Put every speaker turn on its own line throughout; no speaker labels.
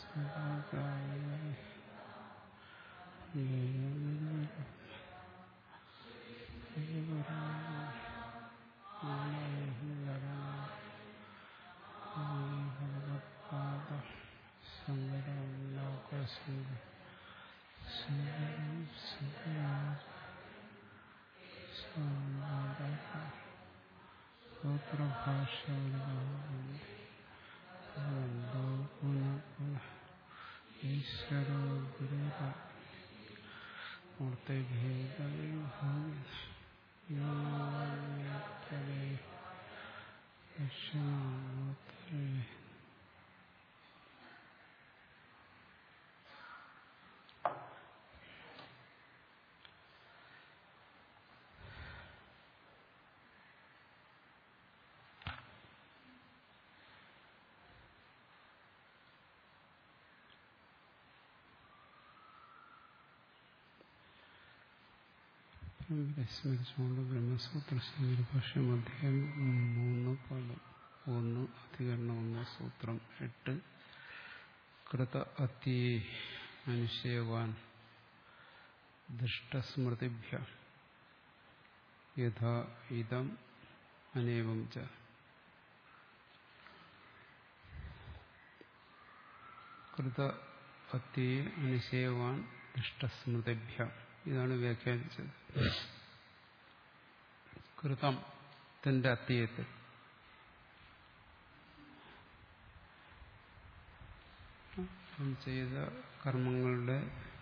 ഈശ്വരോ ഗുരുത മൂർത്തിഭേദ സ്മരിച്ചുകൊണ്ട് ബ്രഹ്മസൂത്ര ഭാഷ്യം അധ്യായം മൂന്ന് പദം ഒന്ന് അധികരണം ഒന്ന് സൂത്രം എട്ട് കൃത അത്യേ അനുശയവാൻ ദുഷ്ടസ്മൃതിഭ്യ യഥാ ഇതം അനേവം ച കൃത അത്യേ അനുശയവാൻ ദുഷ്ടസ്മൃതിഭ്യ ഇതാണ് വ്യാഖ്യാനിച്ചത് കൃതം തന്റെ അത്യയത്തിൽ ചെയ്ത കർമ്മങ്ങളുടെ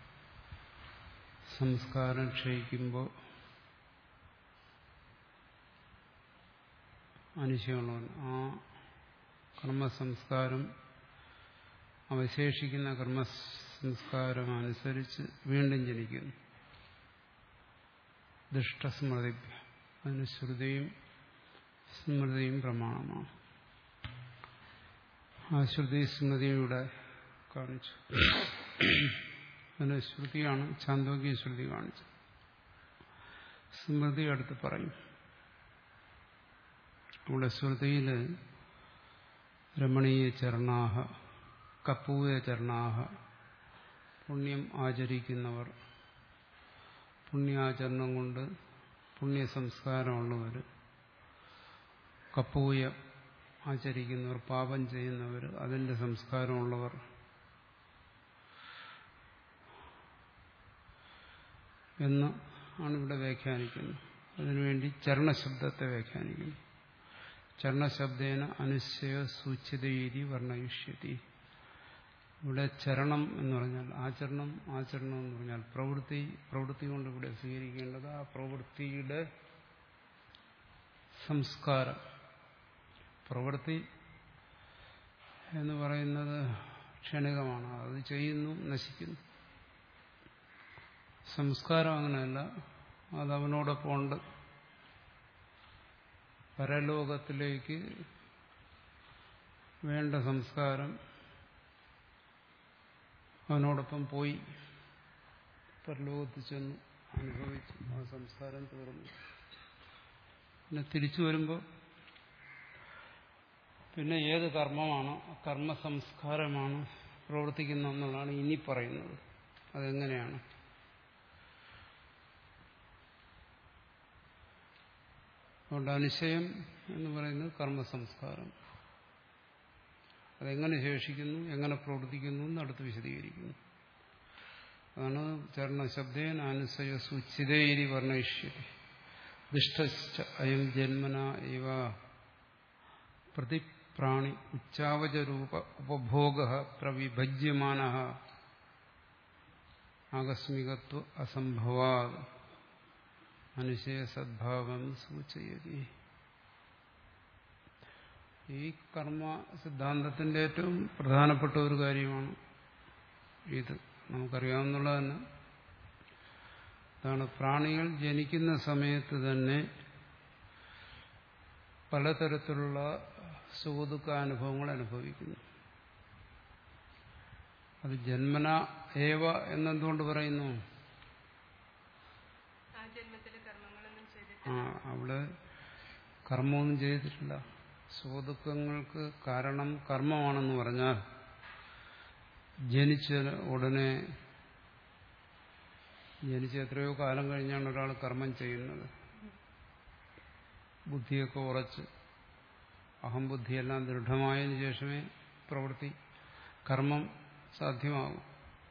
സംസ്കാരം ക്ഷയിക്കുമ്പോൾ അനുശയമുള്ളവൻ ആ കർമ്മസംസ്കാരം അവശേഷിക്കുന്ന കർമ്മസംസ്കാരം അനുസരിച്ച് വീണ്ടും ജനിക്കുന്നു ദുഷ്ടസ്മൃതി അതിന് ശ്രുതിയും സ്മൃതിയും പ്രമാണമാണ് ആ ശ്രുതി സ്മൃതിയും ഇവിടെ കാണിച്ചു അതിന് ശ്രുതിയാണ് ചാന്തോക്യ ശ്രുതി കാണിച്ചത് സ്മൃതി അടുത്ത് പറയും ഇവിടെ ശ്രുതിയിൽ രമണീയ ചരണാഹ കപ്പൂയ ചരണാഹ പുണ്യം ആചരിക്കുന്നവർ പുണ്യാചരണം കൊണ്ട് പുണ്യസംസ്കാരമുള്ളവർ കപ്പൂയ ആചരിക്കുന്നവർ പാപം ചെയ്യുന്നവർ അതിൻ്റെ സംസ്കാരമുള്ളവർ എന്ന് ആണ് ഇവിടെ വ്യാഖ്യാനിക്കുന്നത് അതിനുവേണ്ടി ചരണശബ്ദത്തെ വ്യാഖ്യാനിക്കുന്നു ചരണശബ്ദേന അനുശയ സൂക്ഷിതീതി വർണ്ണയുഷ്യതി ഇവിടെ ചരണം എന്ന് പറഞ്ഞാൽ ആചരണം ആചരണം എന്ന് പറഞ്ഞാൽ പ്രവൃത്തി പ്രവൃത്തി കൊണ്ട് ഇവിടെ സ്വീകരിക്കേണ്ടത് ആ പ്രവൃത്തിയുടെ സംസ്കാരം പ്രവൃത്തി എന്ന് പറയുന്നത് ക്ഷണികമാണ് അത് ചെയ്യുന്നു നശിക്കുന്നു സംസ്കാരം അങ്ങനെയല്ല അത് അവനോടൊപ്പം ഉണ്ട് പരലോകത്തിലേക്ക് വേണ്ട സംസ്കാരം അവനോടൊപ്പം പോയി പരലോകത്ത് ചെന്നു അനുഭവിച്ചു ആ സംസ്കാരം തീർന്നു പിന്നെ തിരിച്ചു വരുമ്പോൾ പിന്നെ ഏത് കർമ്മമാണ് കർമ്മ സംസ്കാരമാണ് പ്രവർത്തിക്കുന്നതെന്നുള്ളതാണ് ഇനി പറയുന്നത് അതെങ്ങനെയാണ് അതുകൊണ്ട് അനുശയം എന്ന് പറയുന്നത് കർമ്മസംസ്കാരം അതെങ്ങനെ ശേഷിക്കുന്നു എങ്ങനെ പ്രവർത്തിക്കുന്നു എന്ന് അടുത്ത് വിശദീകരിക്കുന്നു അതാണ് ചരണശബ്ദേന അനുസയ സുച്ചിതേരി വർണ്ണയിഷ്യതി ദുഷ്ട അയം ജന്മന ഇവ പ്രതിപ്രാണി ഉച്ചാവചരൂപ ഉപഭോഗ പ്രവിഭജ്യമാന ആകസ്മികത്വ അസംഭവാ അനുശയ സദ്ഭാവം സൂചയതി ഈ കർമ്മ സിദ്ധാന്തത്തിന്റെ ഏറ്റവും പ്രധാനപ്പെട്ട ഒരു കാര്യമാണ് ഇത് നമുക്കറിയാവുന്നുള്ള തന്നെ അതാണ് പ്രാണികൾ ജനിക്കുന്ന സമയത്ത് തന്നെ പലതരത്തിലുള്ള സുഖദുഃഖ അനുഭവങ്ങൾ അനുഭവിക്കുന്നു അത് ജന്മന ഏവ എന്നെന്തുകൊണ്ട് പറയുന്നു
ആ ജന്മത്തിലെ കർമ്മങ്ങളൊന്നും ചെയ്തിട്ട്
ആ അവിടെ കർമ്മമൊന്നും ചെയ്തിട്ടില്ല സുഖദുഃഖങ്ങൾക്ക് കാരണം കർമ്മമാണെന്ന് പറഞ്ഞാൽ ജനിച്ച ഉടനെ ജനിച്ച് എത്രയോ കാലം കഴിഞ്ഞാണ് ഒരാൾ കർമ്മം ചെയ്യുന്നത് ബുദ്ധിയൊക്കെ ഉറച്ച് അഹംബുദ്ധിയെല്ലാം ദൃഢമായതിനു ശേഷമേ പ്രവൃത്തി കർമ്മം സാധ്യമാകും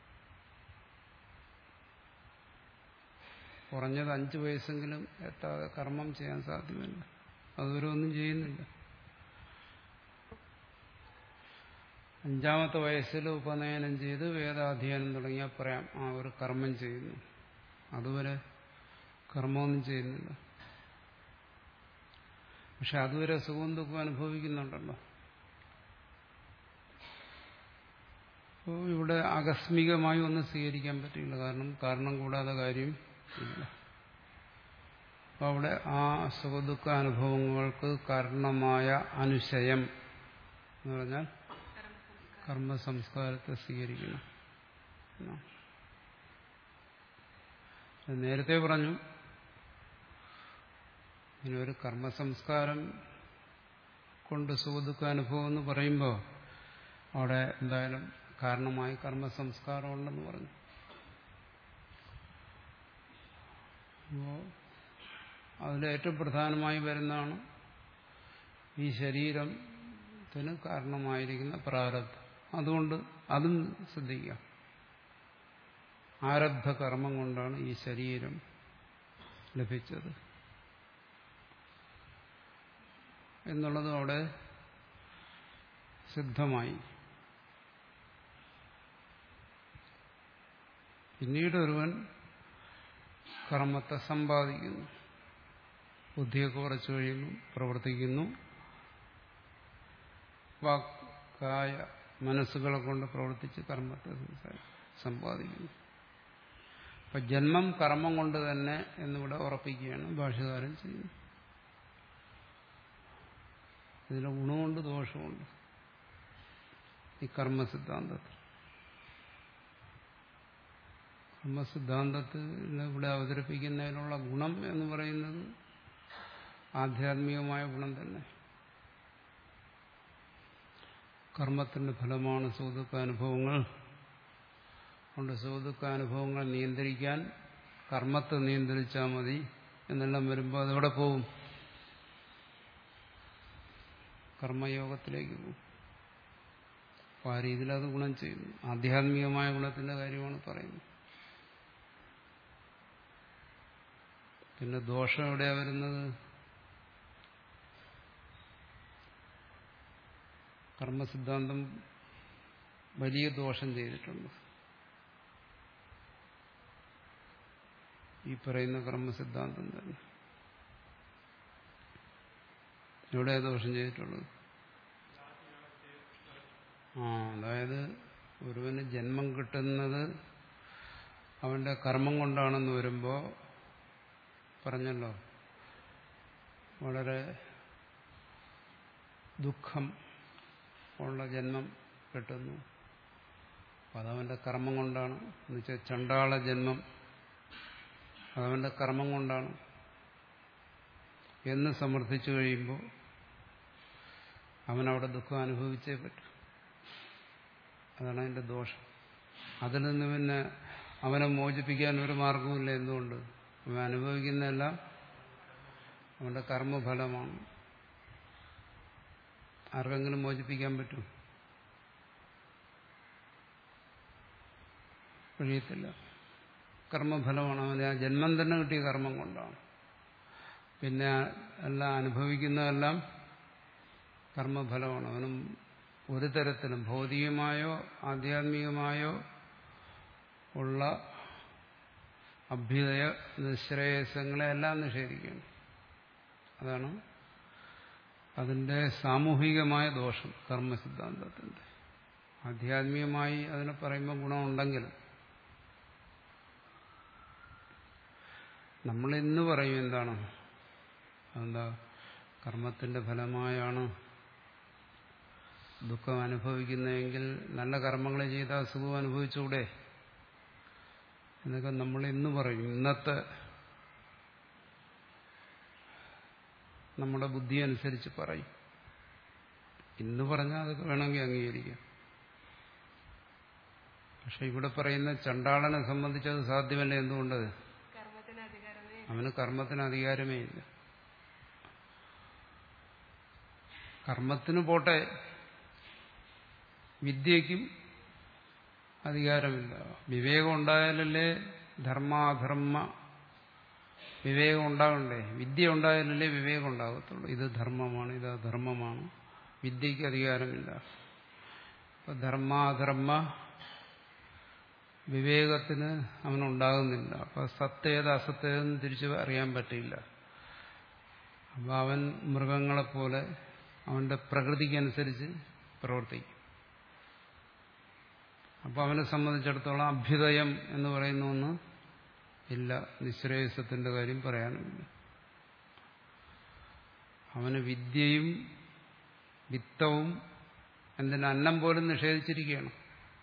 കുറഞ്ഞത് അഞ്ചു വയസ്സെങ്കിലും എത്താതെ കർമ്മം ചെയ്യാൻ സാധ്യമല്ല അതുവരെ ഒന്നും ചെയ്യുന്നില്ല അഞ്ചാമത്തെ വയസ്സിൽ ഉപനയനം ചെയ്ത് വേദാധ്യയനം തുടങ്ങിയാൽ പറയാം ആ ഒരു കർമ്മം ചെയ്യുന്നു അതുവരെ കർമ്മമൊന്നും ചെയ്യുന്നില്ല പക്ഷെ അതുവരെ സുഖവും ദുഃഖവും അനുഭവിക്കുന്നുണ്ടല്ലോ അപ്പോൾ ഇവിടെ ആകസ്മികമായി ഒന്നും സ്വീകരിക്കാൻ പറ്റില്ല കാരണം കാരണം കൂടാതെ കാര്യം ഇല്ല അപ്പോൾ അവിടെ ആ സുഖദുഃഖ അനുഭവങ്ങൾക്ക് കാരണമായ അനുശയം എന്ന് പറഞ്ഞാൽ കർമ്മ സംസ്കാരത്തെ സ്വീകരിക്കണം എന്നാണ്. അത് നേരത്തെ പറഞ്ഞു ഇങ്ങനെ ഒരു കർമ്മ സംസ്കാരം കൊണ്ട് സുഖദുഃഖ അനുഭവം എന്ന് പറയുമ്പോൾ അവിടെ എന്തായാലും കാരണമായി കർമ്മ സംസ്കാരം ഉണ്ടെന്ന് പറഞ്ഞു അപ്പോൾ അതിൽ ഏറ്റവും പ്രധാനമായി വരുന്നതാണ് ഈ ശരീരത്തിന് കാരണമായിരിക്കുന്ന പ്രാരബ്ധം അതുകൊണ്ട് അതും ശ്രദ്ധിക്കുക ആരബ്ധ കർമ്മം കൊണ്ടാണ് ഈ ശരീരം ലഭിച്ചത് എന്നുള്ളത് അവിടെ സിദ്ധമായി പിന്നീട് ഒരുവൻ കർമ്മത്തെ സമ്പാദിക്കുന്നു ബുദ്ധിയൊക്കെ കുറച്ചു കഴിയുന്നു പ്രവർത്തിക്കുന്നു വാക്കായ മനസ്സുകളെ കൊണ്ട് പ്രവർത്തിച്ച് കർമ്മത്തെ സമ്പാദിക്കുന്നു അപ്പൊ ജന്മം കർമ്മം കൊണ്ട് തന്നെ എന്നിവിടെ ഉറപ്പിക്കുകയാണ് ഭാഷകാരൻ ചെയ്യുന്നത് ഇതിന് ഗുണമുണ്ട് ദോഷമുണ്ട് ഈ കർമ്മസിദ്ധാന്തത്തിൽ കർമ്മസിദ്ധാന്തത്തിൽ ഇവിടെ അവതരിപ്പിക്കുന്നതിനുള്ള ഗുണം എന്ന് പറയുന്നത് ആധ്യാത്മികമായ ഗുണം തന്നെ കർമ്മത്തിന്റെ ഫലമാണ് സുഖദുഃഖ അനുഭവങ്ങൾ കൊണ്ട് സുഖദുഃഖ അനുഭവങ്ങൾ നിയന്ത്രിക്കാൻ കർമ്മത്തെ നിയന്ത്രിച്ചാൽ മതി എന്നെല്ലാം വരുമ്പോൾ അതെവിടെ പോകും കർമ്മയോഗത്തിലേക്ക് പോകും അപ്പോൾ ആ രീതിയിൽ അത് ഗുണം ചെയ്യുന്നു ആധ്യാത്മികമായ ഗുണത്തിന്റെ കാര്യമാണ് പറയുന്നത് പിന്നെ ദോഷം എവിടെയാ വരുന്നത് കർമ്മസിദ്ധാന്തം വലിയ ദോഷം ചെയ്തിട്ടുണ്ട് ഈ പറയുന്ന കർമ്മസിദ്ധാന്തം തന്നെ എവിടെയാ ദോഷം ചെയ്തിട്ടുള്ളത് ആ അതായത് ഒരുവന് ജന്മം കിട്ടുന്നത് അവന്റെ കർമ്മം കൊണ്ടാണെന്ന് വരുമ്പോൾ പറഞ്ഞല്ലോ വളരെ ദുഃഖം ഉള്ള ജന്മം കിട്ടുന്നു അതവന്റെ കർമ്മം കൊണ്ടാണ് എന്നുവെച്ചാൽ ചണ്ടാള ജന്മം അതവന്റെ കർമ്മം കൊണ്ടാണ് എന്ന് സമർത്ഥിച്ചു കഴിയുമ്പോൾ അവനവിടെ ദുഃഖം അനുഭവിച്ചേ പറ്റൂ അതാണ് അതിന്റെ ദോഷം അതിൽ നിന്ന് പിന്നെ അവനെ മോചിപ്പിക്കാൻ ഒരു മാർഗവുമില്ല എന്തുകൊണ്ട് അവൻ അനുഭവിക്കുന്നതെല്ലാം അവന്റെ കർമ്മഫലമാണ് ആർക്കെങ്കിലും മോചിപ്പിക്കാൻ പറ്റും കഴിയത്തില്ല കർമ്മഫലമാണ് അവന് ആ ജന്മം തന്നെ കിട്ടിയ കർമ്മം കൊണ്ടാണ് പിന്നെ എല്ലാം അനുഭവിക്കുന്നതെല്ലാം കർമ്മഫലമാണ് അവനും ഒരു തരത്തിലും ഭൗതികമായോ ആധ്യാത്മികമായോ ഉള്ള അഭ്യുദയ നിശ്രേയസങ്ങളെ എല്ലാം നിഷേധിക്കണം അതാണ് അതിന്റെ സാമൂഹികമായ ദോഷം കർമ്മസിദ്ധാന്തത്തിന്റെ ആധ്യാത്മികമായി അതിനെ പറയുമ്പോൾ ഗുണമുണ്ടെങ്കിലും നമ്മൾ ഇന്ന് പറയും എന്താണ് എന്താ കർമ്മത്തിന്റെ ഫലമായാണ് ദുഃഖം അനുഭവിക്കുന്നതെങ്കിൽ നല്ല കർമ്മങ്ങൾ ചെയ്താൽ സുഖം അനുഭവിച്ചുകൂടെ എന്നൊക്കെ നമ്മൾ ഇന്ന് പറയും ഇന്നത്തെ നമ്മുടെ ബുദ്ധി അനുസരിച്ച് പറയും ഇന്ന് പറഞ്ഞാൽ അതൊക്കെ വേണമെങ്കിൽ അംഗീകരിക്കാം പക്ഷെ ഇവിടെ പറയുന്ന ചണ്ടാളനെ സംബന്ധിച്ചത് സാധ്യമല്ല എന്തുകൊണ്ട്
കർമ്മത്തിന് അധികാരമേ
അവന് കർമ്മത്തിന് അധികാരമേ ഇല്ല കർമ്മത്തിന് പോട്ടെ വിദ്യയ്ക്കും അധികാരമില്ല വിവേകം ഉണ്ടായാലല്ലേ ധർമാധർമ്മ വിവേകം ഉണ്ടാകണ്ടേ വിദ്യ ഉണ്ടായാലല്ലേ വിവേകം ഉണ്ടാകത്തുള്ളൂ ഇത് ധർമ്മമാണ് ഇത് അധർമ്മമാണ് വിദ്യയ്ക്ക് അധികാരമില്ല അപ്പൊ ധർമാധർമ്മ വിവേകത്തിന് അവനുണ്ടാകുന്നില്ല അപ്പൊ സത്യേത് അസത്യേതെന്ന് തിരിച്ച് അറിയാൻ പറ്റില്ല അപ്പൊ അവൻ മൃഗങ്ങളെപ്പോലെ അവന്റെ പ്രകൃതിക്കനുസരിച്ച് പ്രവർത്തിക്കും അപ്പൊ അവനെ സംബന്ധിച്ചിടത്തോളം അഭ്യുദയം എന്ന് പറയുന്ന ഒന്ന് ഇല്ല നിശ്രേയസത്തിന്റെ കാര്യം പറയാനുമില്ല അവന് വിദ്യയും വിത്തവും എന്തിന് അന്നം പോലും നിഷേധിച്ചിരിക്കുകയാണ്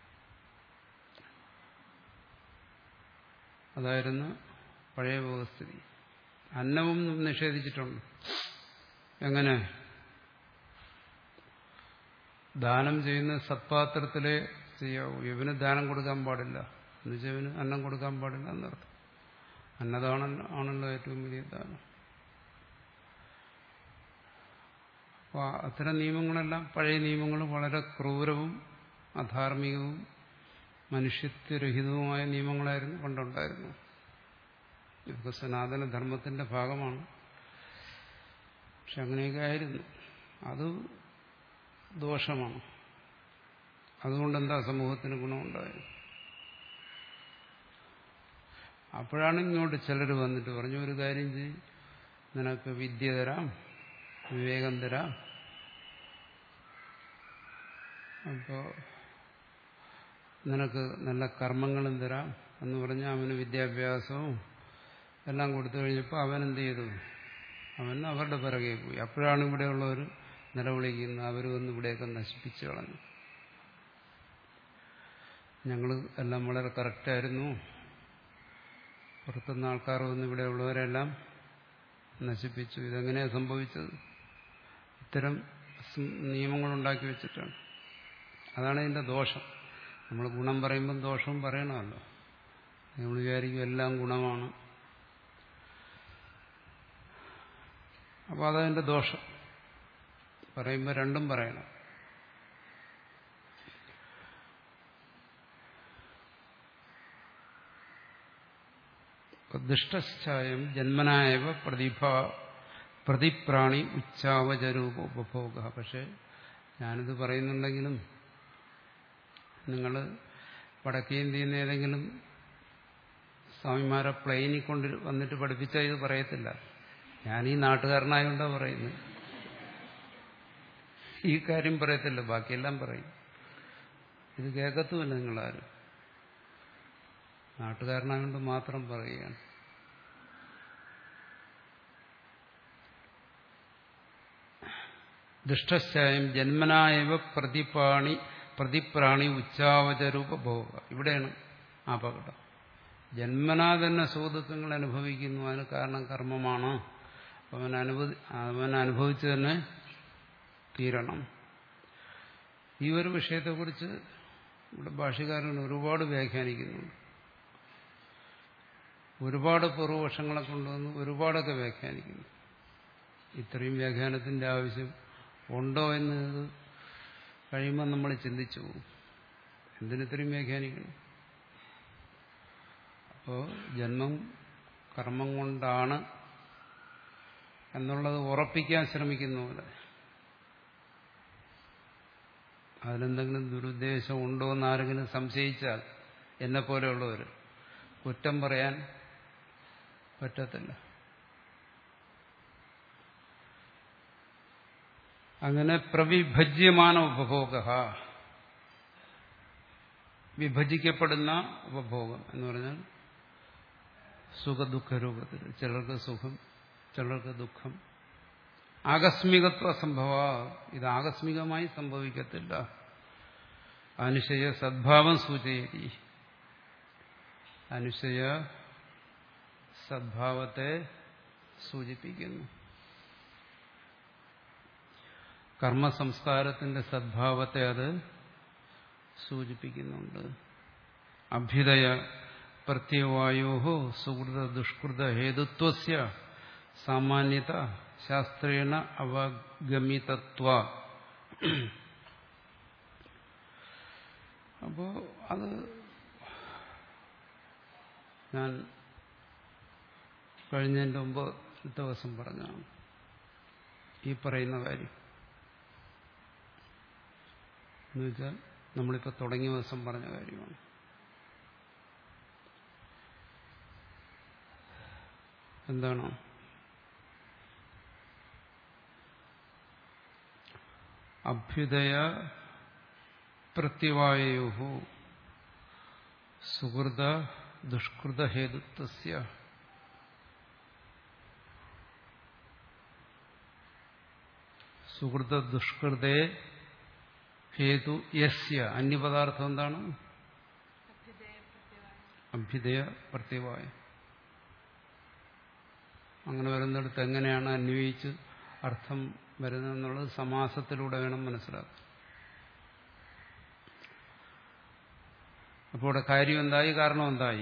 അതായിരുന്നു പഴയ വ്യവസ്ഥിതി അന്നവും നിഷേധിച്ചിട്ടുണ്ട് എങ്ങനെ ദാനം ചെയ്യുന്ന സത്പാത്രത്തിലെ ചെയ്യാവൂ ഇവന് ദാനം കൊടുക്കാൻ പാടില്ല എന്നുവെച്ചാൽ ഇവന് അന്നം കൊടുക്കാൻ പാടില്ല എന്നർത്ഥം അന്നദാനം ആണല്ലോ ഏറ്റവും വലിയ ദാനം അപ്പോൾ അത്തരം നിയമങ്ങളെല്ലാം പഴയ നിയമങ്ങൾ വളരെ ക്രൂരവും അധാർമികവും മനുഷ്യത്വരഹിതവുമായ നിയമങ്ങളായിരുന്നു പണ്ടുണ്ടായിരുന്നു ഇതൊക്കെ സനാതന ധർമ്മത്തിന്റെ ഭാഗമാണ് പക്ഷെ അങ്ങനെയൊക്കെ ആയിരുന്നു അത് ദോഷമാണ് അതുകൊണ്ട് എന്താ സമൂഹത്തിന് ഗുണമുണ്ടായത് അപ്പോഴാണ് ഇങ്ങോട്ട് ചിലർ വന്നിട്ട് പറഞ്ഞു ഒരു കാര്യം ചെയ്യും നിനക്ക് വിദ്യ തരാം വിവേകം തരാം അപ്പോൾ നിനക്ക് നല്ല കർമ്മങ്ങളും തരാം എന്ന് പറഞ്ഞ് അവന് വിദ്യാഭ്യാസവും എല്ലാം കൊടുത്തു കഴിഞ്ഞപ്പോൾ അവൻ എന്ത് ചെയ്തു അവൻ അവരുടെ പിറകെ പോയി അപ്പോഴാണ് ഇവിടെയുള്ളവർ നിലവിളിക്കുന്നത് അവർ വന്ന് ഇവിടെയൊക്കെ നശിപ്പിച്ചു കളഞ്ഞു ഞങ്ങൾ എല്ലാം വളരെ കറക്റ്റായിരുന്നു പുറത്തുനിന്ന് ആൾക്കാർ വന്ന് ഇവിടെയുള്ളവരെല്ലാം നശിപ്പിച്ചു ഇതെങ്ങനെയാണ് സംഭവിച്ചത് ഇത്തരം നിയമങ്ങളുണ്ടാക്കി വെച്ചിട്ടാണ് അതാണ് ഇതിന്റെ ദോഷം നമ്മൾ ഗുണം പറയുമ്പം ദോഷവും പറയണമല്ലോ നമ്മൾ വിചാരിക്കും എല്ലാം ഗുണമാണ് അപ്പോൾ അതതിന്റെ ദോഷം പറയുമ്പോൾ രണ്ടും പറയണം ദുഷ്ടശ്ചായം ജന്മനായവ പ്രതിഭ പ്രതിപ്രാണി ഉച്ചാവചരൂപ ഉപഭോഗ പക്ഷെ ഞാനിത് പറയുന്നുണ്ടെങ്കിലും നിങ്ങൾ വടക്കേന്ത്യയിൽ നിന്ന് ഏതെങ്കിലും സ്വാമിമാരെ പ്ലെയിനിൽ കൊണ്ട് വന്നിട്ട് പഠിപ്പിച്ചാൽ ഇത് പറയത്തില്ല ഞാൻ ഈ നാട്ടുകാരനായോണ്ടാ പറയുന്നത് ഈ കാര്യം പറയത്തില്ല ബാക്കിയെല്ലാം പറയും ഇത് കേൾക്കത്തുമില്ല നിങ്ങളാരും നാട്ടുകാരനായോണ്ട് മാത്രം പറയുകയാണ് ദുഷ്ടശ്ചായം ജന്മനായവ പ്രതിപാണി പ്രതിപ്രാണി ഉച്ചാവചരൂപ ഭോഗ ഇവിടെയാണ് അപകടം ജന്മനാ തന്നെ സുഹൃത്തുക്കങ്ങൾ അനുഭവിക്കുന്നു അതിന് കാരണം കർമ്മമാണ് അവൻ അനുഭവി അവൻ അനുഭവിച്ചു തന്നെ തീരണം ഈ ഒരു വിഷയത്തെക്കുറിച്ച് ഇവിടെ ഭാഷകാരൻ ഒരുപാട് വ്യാഖ്യാനിക്കുന്നുണ്ട് ഒരുപാട് പൂർവപക്ഷങ്ങളെ കൊണ്ടുവന്ന് ഒരുപാടൊക്കെ വ്യാഖ്യാനിക്കുന്നു ഇത്രയും വ്യാഖ്യാനത്തിന്റെ ആവശ്യം ഉണ്ടോ എന്ന് കഴിയുമ്പോൾ നമ്മൾ ചിന്തിച്ചു പോകും എന്തിനിത്രയും വ്യാഖ്യാനിക്കണം അപ്പോൾ ജന്മം കർമ്മം കൊണ്ടാണ് എന്നുള്ളത് ഉറപ്പിക്കാൻ ശ്രമിക്കുന്ന പോലെ അതിലെന്തെങ്കിലും ദുരുദ്ദേശം ഉണ്ടോ എന്ന് ആരെങ്കിലും സംശയിച്ചാൽ എന്നെ പോലെയുള്ളവർ കുറ്റം പറയാൻ പറ്റത്തില്ല അങ്ങനെ പ്രവിഭജ്യമാന ഉപഭോഗ വിഭജിക്കപ്പെടുന്ന ഉപഭോഗം എന്ന് പറഞ്ഞാൽ സുഖദുഃഖ രൂപത്തിൽ ചിലർക്ക് സുഖം ചിലർക്ക് ദുഃഖം ആകസ്മികത്വ സംഭവ ഇത് ആകസ്മികമായി സംഭവിക്കത്തില്ല അനുശയ സദ്ഭാവം സൂചയതി അനുശയ സദ്ഭാവത്തെ സൂചിപ്പിക്കുന്നു കർമ്മസംസ്കാരത്തിന്റെ സദ്ഭാവത്തെ അത് സൂചിപ്പിക്കുന്നുണ്ട് അഭ്യുദയ പ്രത്യവായോ സുഹൃത ദുഷ്കൃത ഹേതുത്വസ്യ സാമാന്യത ശാസ്ത്രേണ അവഗമിതത്വ അപ്പോ അത് ഞാൻ കഴിഞ്ഞതിൻ്റെ മുമ്പ് ദിവസം പറഞ്ഞാണ് ഈ പറയുന്ന കാര്യം എന്നുവെച്ചാൽ നമ്മളിപ്പോൾ തുടങ്ങിയ ദിവസം പറഞ്ഞ കാര്യമാണ് എന്താണോ അഭ്യുദയ പ്രത്യവായോ സുഹൃത ദുഷ്കൃത ഹേതുത്വസ്യ സുഹൃത ദുഷ്കൃതേ ഹേതു യസ്യ അന്യപദാർത്ഥം എന്താണ്
അഭ്യുദയ പ്രത്യവായം
അഭ്യുദയ പ്രത്യവായ അങ്ങനെ വരുന്നിടത്ത് എങ്ങനെയാണ് അന്വയിച്ച് അർത്ഥം വരുന്നതെന്നുള്ളത് സമാസത്തിലൂടെ വേണം മനസ്സിലാക്കാൻ അപ്പോൾ ഇവിടെ കാര്യം എന്തായി കാരണം എന്തായി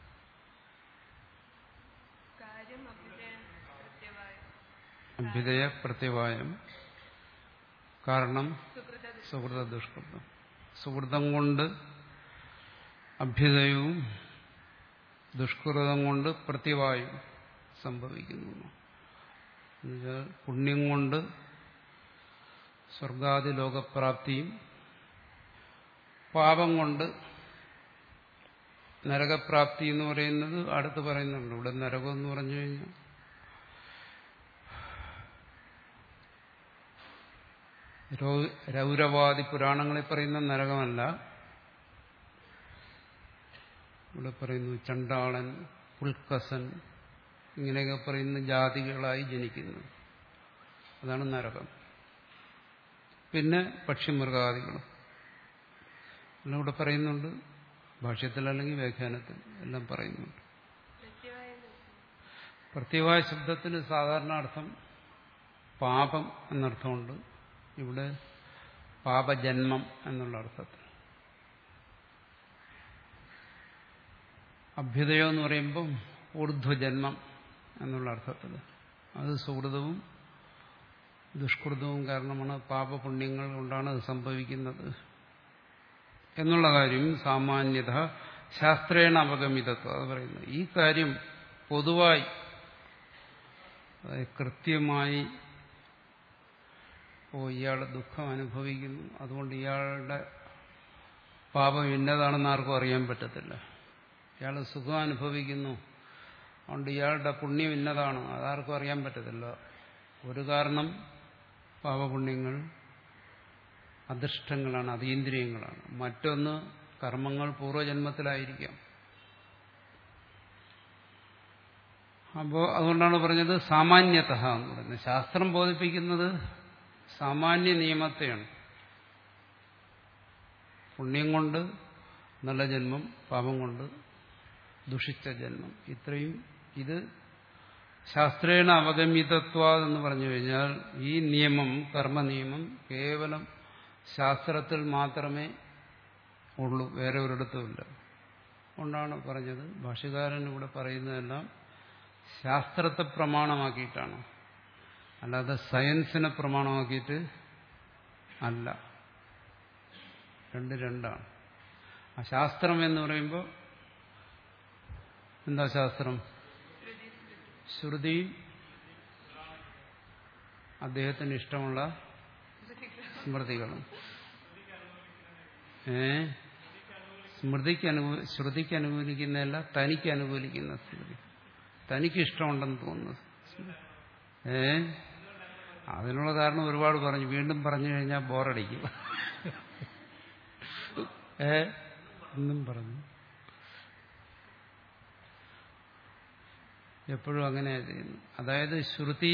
കാര്യം അഭ്യുദയ പ്രത്യവായം
അഭ്യുദയ പ്രത്യവായം കാരണം
സുഹൃത
സുഹൃത ദുഷ്കൃതം സുഹൃതം കൊണ്ട് അഭ്യുദയവും ദുഷ്കൃതം കൊണ്ട് പ്രത്യവായും സംഭവിക്കുന്നു എന്നുവെച്ചാൽ പുണ്യം കൊണ്ട് സ്വർഗാദി ലോകപ്രാപ്തിയും പാപം കൊണ്ട് നരകപ്രാപ്തി എന്ന് പറയുന്നത് അടുത്ത് പറയുന്നുണ്ട് ഇവിടെ നരകം എന്ന് പറഞ്ഞു കഴിഞ്ഞാൽ രൗ- രൗരവാദി പുരാണങ്ങളിൽ പറയുന്ന നരകമല്ല ഇവിടെ പറയുന്നു ചണ്ടാളൻ പുൽക്കസൻ ഇങ്ങനെയൊക്കെ പറയുന്ന ജാതികളായി ജനിക്കുന്നു അതാണ് നരകം പിന്നെ പക്ഷിമൃഗാദികളും എല്ലാം ഇവിടെ പറയുന്നുണ്ട് ഭാഷ്യത്തിൽ അല്ലെങ്കിൽ വ്യാഖ്യാനത്തിൽ എല്ലാം പറയുന്നുണ്ട്
പ്രത്യവായം എന്ന് വെച്ചാൽ
പ്രത്യവായ ശബ്ദത്തിന് സാധാരണ അർത്ഥം പാപം എന്നർത്ഥമുണ്ട് ഇവിടെ പാപജന്മം എന്നുള്ള അർത്ഥത്തിൽ അഭ്യുദയം എന്ന് പറയുമ്പം ഊർധ്വജന്മം എന്നുള്ള അർത്ഥത്തിൽ അത് സുഹൃതവും ദുഷ്കൃതവും കാരണമാണ് പാപപുണ്യങ്ങൾ കൊണ്ടാണ് അത് സംഭവിക്കുന്നത് എന്നുള്ള കാര്യം സാമാന്യത ശാസ്ത്രേണ അവഗമിതത്വം അത് പറയുന്നത് ഈ കാര്യം പൊതുവായി അതായത് കൃത്യമായി ഓ ഇയാൾ ദുഃഖം അനുഭവിക്കുന്നു അതുകൊണ്ട് ഇയാളുടെ പാപം ഇന്നതാണെന്ന് ആർക്കും അറിയാൻ പറ്റത്തില്ല ഇയാൾ സുഖം അനുഭവിക്കുന്നു അതുകൊണ്ട് ഇയാളുടെ പുണ്യം ഇന്നതാണ് അതാർക്കും അറിയാൻ പറ്റത്തില്ല ഒരു കാരണം പാപപുണ്യങ്ങൾ അദൃഷ്ടങ്ങളാണ് അതീന്ദ്രിയങ്ങളാണ് മറ്റൊന്ന് കർമ്മങ്ങൾ പൂർവ്വജന്മത്തിലായിരിക്കാം അപ്പോൾ അതുകൊണ്ടാണ് പറഞ്ഞത് സാമാന്യത എന്ന് പറയുന്നത് ശാസ്ത്രം ബോധിപ്പിക്കുന്നത് സാമാന്യ നിയമത്തെയാണ് പുണ്യം കൊണ്ട് നല്ല ജന്മം പാപം കൊണ്ട് ദുഷിച്ച ജന്മം ഇത്രയും ഇത് ശാസ്ത്രേണ അവഗമ്യതത്വ എന്ന് പറഞ്ഞു കഴിഞ്ഞാൽ ഈ നിയമം കർമ്മനിയമം കേവലം ശാസ്ത്രത്തിൽ മാത്രമേ ഉള്ളൂ വേറെ ഒരിടത്തുമില്ല കൊണ്ടാണ് പറഞ്ഞത് ഭാഷകാരൻ ഇവിടെ പറയുന്നതെല്ലാം ശാസ്ത്രത്തെ പ്രമാണമാക്കിയിട്ടാണ് അല്ലാതെ സയൻസിനെ പ്രമാണമാക്കിയിട്ട് അല്ല രണ്ട് രണ്ടാണ് ആ ശാസ്ത്രം എന്ന് പറയുമ്പോൾ എന്താ ശാസ്ത്രം ശ്രുതി അദ്ദേഹത്തിന് ഇഷ്ടമുള്ള സ്മൃതികളും ഏ സ്മൃതിക്ക് അനുഭവ ശ്രുതിക്ക് അനുകൂലിക്കുന്നതല്ല തനിക്ക് അനുകൂലിക്കുന്ന സ്മൃതി തനിക്ക് ഇഷ്ടമുണ്ടെന്ന് തോന്നുന്നു ഏ അതിനുള്ള കാരണം ഒരുപാട് പറഞ്ഞു വീണ്ടും പറഞ്ഞു കഴിഞ്ഞാൽ ബോറടിക്കും ഏ എന്നും പറഞ്ഞു എപ്പോഴും അങ്ങനെ ചെയ്യുന്നു അതായത് ശ്രുതി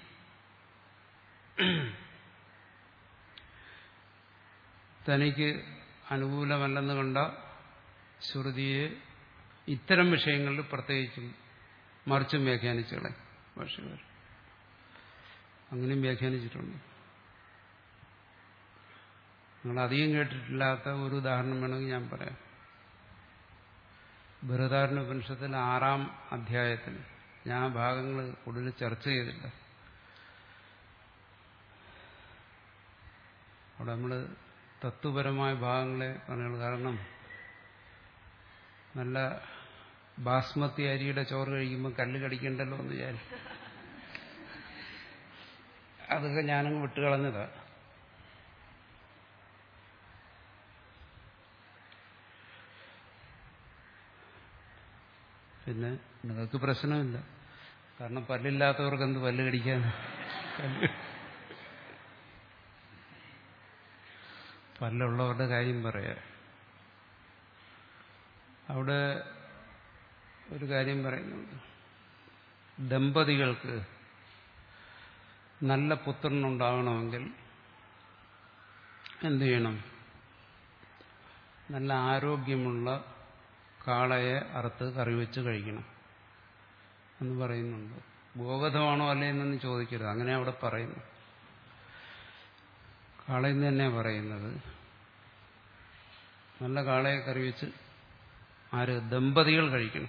തനിക്ക് അനുകൂലമല്ലെന്ന് കണ്ട ശ്രുതിയെ ഇത്തരം വിഷയങ്ങളിൽ പ്രത്യേകിച്ചും മറിച്ചും വ്യാഖ്യാനിച്ചുകളെ ഭാഷകാർ അങ്ങനെയും വ്യാഖ്യാനിച്ചിട്ടുണ്ട് നിങ്ങൾ അധികം കേട്ടിട്ടില്ലാത്ത ഒരു ഉദാഹരണം വേണമെങ്കിൽ ഞാൻ പറയാം ബൃഹദാരണ്യ ഉപനിഷത്തിലെ ആറാം അധ്യായത്തിൽ ഞാൻ ആ ഭാഗങ്ങൾ കൂടുതൽ ചർച്ച ചെയ്തില്ല അവിടെ നമ്മൾ തത്വപരമായ ഭാഗങ്ങളെ പറയുള്ളൂ കാരണം നല്ല ബാസ്മതി അരിയുടെ ചോറ് കഴിക്കുമ്പോൾ കല്ല് കടിക്കണ്ടല്ലോ എന്ന് വിചാരിച്ചു അതൊക്കെ ഞാനങ്ങ് വിട്ടുകളഞ്ഞതാ പിന്നെ നിങ്ങൾക്ക് പ്രശ്നമില്ല കാരണം പല്ലില്ലാത്തവർക്ക് എന്ത് പല്ല് കടിക്കാൻ പല്ല് പല്ലുള്ളവരുടെ കാര്യം പറയാം അവിടെ ഒരു കാര്യം പറയുന്നുണ്ട് ദമ്പതികൾക്ക് നല്ല പുത്രനുണ്ടാകണമെങ്കിൽ എന്ത് ചെയ്യണം നല്ല ആരോഗ്യമുള്ള കാളയെ അറുത്ത് കറി വെച്ച് കഴിക്കണം എന്ന് പറയുന്നുണ്ട് ഭൂഗതമാണോ അല്ലേ എന്നൊന്നും ചോദിക്കരുത് അങ്ങനെ അവിടെ പറയുന്നു കാളയിൽ നിന്ന് തന്നെ പറയുന്നത് നല്ല കാളയെ കറി വെച്ച് ആര് ദമ്പതികൾ കഴിക്കണം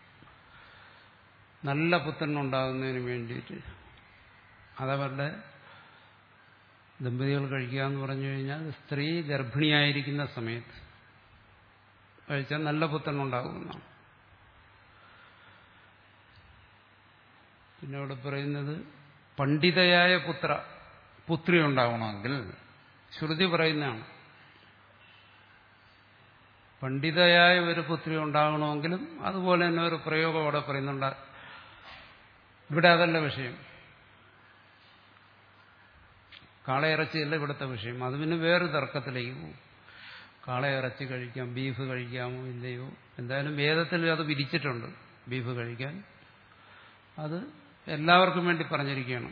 നല്ല പുത്രനുണ്ടാകുന്നതിന് വേണ്ടിയിട്ട് അതവരുടെ ദമ്പതികൾ കഴിക്കുക എന്ന് പറഞ്ഞു കഴിഞ്ഞാൽ സ്ത്രീ ഗർഭിണിയായിരിക്കുന്ന സമയത്ത് കഴിച്ചാൽ നല്ല പുത്രനുണ്ടാകുമെന്നാണ് പിന്നെ അവിടെ പറയുന്നത് പണ്ഡിതയായ പുത്ര പുത്രി ഉണ്ടാവണമെങ്കിൽ ശ്രുതി പറയുന്നതാണ് പണ്ഡിതയായ ഒരു പുത്രി ഉണ്ടാകണമെങ്കിലും അതുപോലെ തന്നെ ഒരു പ്രയോഗം അവിടെ പറയുന്നുണ്ട് ഇവിടെ അതല്ല വിഷയം കാളയിറച്ചിയല്ല ഇവിടുത്തെ വിഷയം അത് പിന്നെ വേറെ തർക്കത്തിലേക്ക് പോകും കാളയിറച്ചി കഴിക്കാം ബീഫ് കഴിക്കാമോ ഇല്ലയോ എന്തായാലും വേദത്തിൽ അത് വിരിച്ചിട്ടുണ്ട് ബീഫ് കഴിക്കാൻ അത് എല്ലാവർക്കും വേണ്ടി പറഞ്ഞിരിക്കുകയാണ്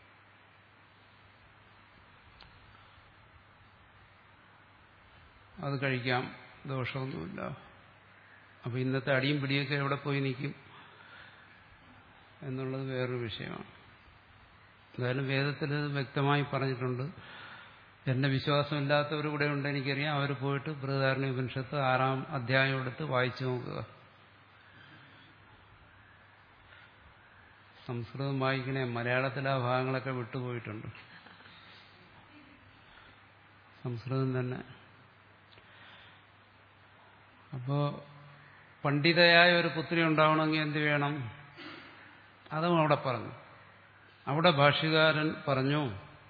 അത് കഴിക്കാം ദോഷമൊന്നുമില്ല അപ്പൊ ഇന്നത്തെ അടിയും പിടിയൊക്കെ എവിടെ പോയി നിൽക്കും എന്നുള്ളത് വേറൊരു വിഷയമാണ് എന്തായാലും വേദത്തിൽ ഇത് വ്യക്തമായി പറഞ്ഞിട്ടുണ്ട് എന്നെ വിശ്വാസമില്ലാത്തവർ ഇവിടെ ഉണ്ട് എനിക്കറിയാം അവർ പോയിട്ട് ബൃഹധാരണ ഉപനിഷത്ത് ആറാം അധ്യായം എടുത്ത് വായിച്ചു നോക്കുക സംസ്കൃതം വായിക്കണേ മലയാളത്തിൽ ആ ഭാഗങ്ങളൊക്കെ വിട്ടുപോയിട്ടുണ്ട് സംസ്കൃതം തന്നെ അപ്പോ പണ്ഡിതയായ ഒരു പുത്രി ഉണ്ടാവണമെങ്കിൽ എന്ത് വേണം അതും അവിടെ പറഞ്ഞു അവിടെ ഭാഷ്യകാരൻ പറഞ്ഞു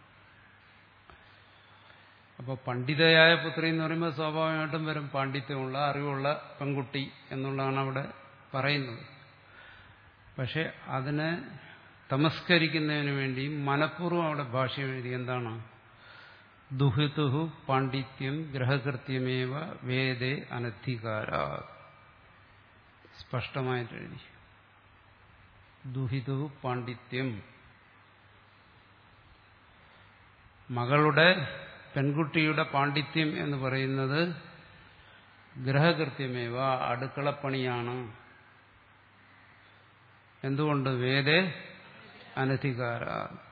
അപ്പോൾ പണ്ഡിതയായ പുത്രി എന്ന് പറയുമ്പോൾ സ്വാഭാവികമായിട്ടും വരും പാണ്ഡിത്യമുള്ള അറിവുള്ള പെൺകുട്ടി എന്നുള്ളതാണ് അവിടെ പറയുന്നത് പക്ഷെ അതിനെ തമസ്കരിക്കുന്നതിന് വേണ്ടി മനഃപൂർവ്വം അവിടെ ഭാഷ്യം എഴുതി എന്താണ് ദുഹിതുഹു പാണ്ഡിത്യം ഗ്രഹകൃത്യമേവ വേദേ അനധികാര സ്പഷ്ടമായിട്ട് എഴുതി ദുഹിതുഹു പാണ്ഡിത്യം മകളുടെ പെൺകുട്ടിയുടെ പാണ്ഡിത്യം എന്ന് പറയുന്നത് ഗ്രഹകൃത്യമേവ അടുക്കളപ്പണിയാണ് എന്തുകൊണ്ട് വേദേ അനധികാര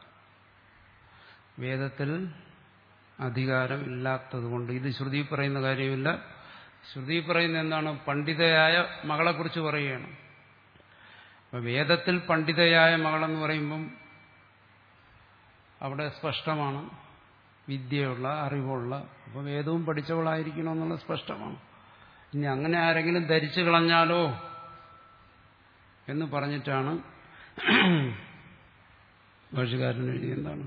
വേദത്തിൽ അധികാരം ഇല്ലാത്തതുകൊണ്ട് ഇത് ശ്രുതി പറയുന്ന കാര്യമില്ല ശ്രുതി പറയുന്ന എന്താണ് പണ്ഡിതയായ മകളെക്കുറിച്ച് പറയുകയാണ് അപ്പൊ വേദത്തിൽ പണ്ഡിതയായ മകളെന്ന് പറയുമ്പം അവിടെ സ്പഷ്ടമാണ് വിദ്യയുള്ള അറിവുള്ള അപ്പോൾ വേദവും പഠിച്ചവളായിരിക്കണമെന്നുള്ള സ്പഷ്ടമാണ് ഇനി അങ്ങനെ ആരെങ്കിലും ധരിച്ചു കളഞ്ഞാലോ എന്ന് പറഞ്ഞിട്ടാണ് ഭാഷകാരൻ എഴുതി എന്താണ്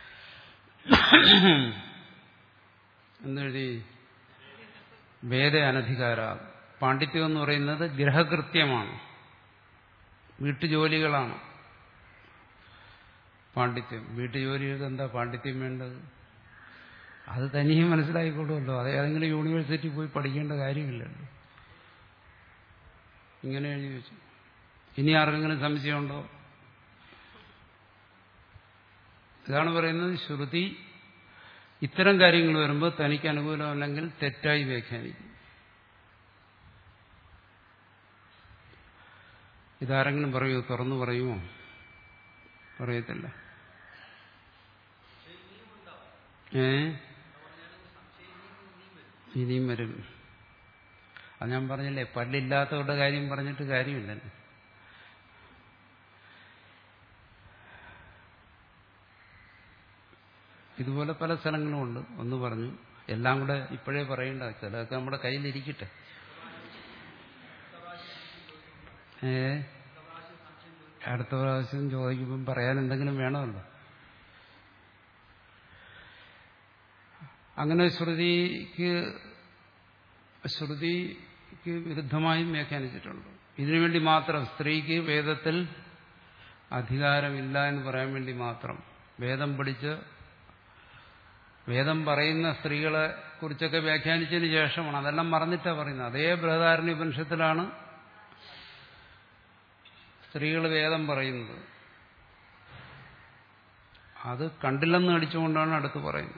എന്നെഴുതി വേദ അനധികാര പാണ്ഡിത്യം എന്ന് പറയുന്നത് ഗ്രഹകൃത്യമാണ് വീട്ടുജോലികളാണ് പാണ്ഡിത്യം വീട്ടുജോലികൾക്ക് എന്താ പാണ്ഡിത്യം വേണ്ടത് അത് തനിയെ മനസ്സിലായിക്കോളുമല്ലോ അത് ഏതെങ്കിലും യൂണിവേഴ്സിറ്റി പോയി പഠിക്കേണ്ട കാര്യമില്ലല്ലോ ഇങ്ങനെ എഴുതി വെച്ചു ഇനി ആർക്കെങ്കിലും സംശയമുണ്ടോ ഇതാണ് പറയുന്നത് ശ്രുതി ഇത്തരം കാര്യങ്ങൾ വരുമ്പോൾ തനിക്ക് അനുകൂലമല്ലെങ്കിൽ തെറ്റായി വ്യാഖ്യാനിക്കും ഇതാരെങ്കിലും പറയൂ തുറന്നു പറയുമോ പറയത്തില്ല ഏ ഇനിയും വരും അത് ഞാൻ പറഞ്ഞില്ലേ പല്ലില്ലാത്തവരുടെ കാര്യം പറഞ്ഞിട്ട് കാര്യമില്ലല്ലോ ഇതുപോലെ പല സ്ഥലങ്ങളുമുണ്ട് ഒന്ന് പറഞ്ഞു എല്ലാം കൂടെ ഇപ്പോഴേ പറയണ്ട ചിലതൊക്കെ നമ്മുടെ കയ്യിലിരിക്കട്ടെ ഏ അടുത്ത പ്രാവശ്യം ചോദിക്കുമ്പം പറയാൻ എന്തെങ്കിലും വേണമല്ലോ അങ്ങനെ ശ്രുതിക്ക് ശ്രുതിക്ക് വിരുദ്ധമായും വ്യാഖ്യാനിച്ചിട്ടുണ്ട് ഇതിനുവേണ്ടി മാത്രം സ്ത്രീക്ക് വേദത്തിൽ അധികാരമില്ല എന്ന് പറയാൻ വേണ്ടി മാത്രം വേദം പഠിച്ച് വേദം പറയുന്ന സ്ത്രീകളെ കുറിച്ചൊക്കെ വ്യാഖ്യാനിച്ചതിന് ശേഷമാണ് അതെല്ലാം മറന്നിട്ടാണ് പറയുന്നത് അതേ ബൃഹദാരണ്യ ഉപനിഷത്തിലാണ് സ്ത്രീകൾ വേദം പറയുന്നത് അത് കണ്ടില്ലെന്ന് അടിച്ചുകൊണ്ടാണ് അടുത്ത് പറയുന്നത്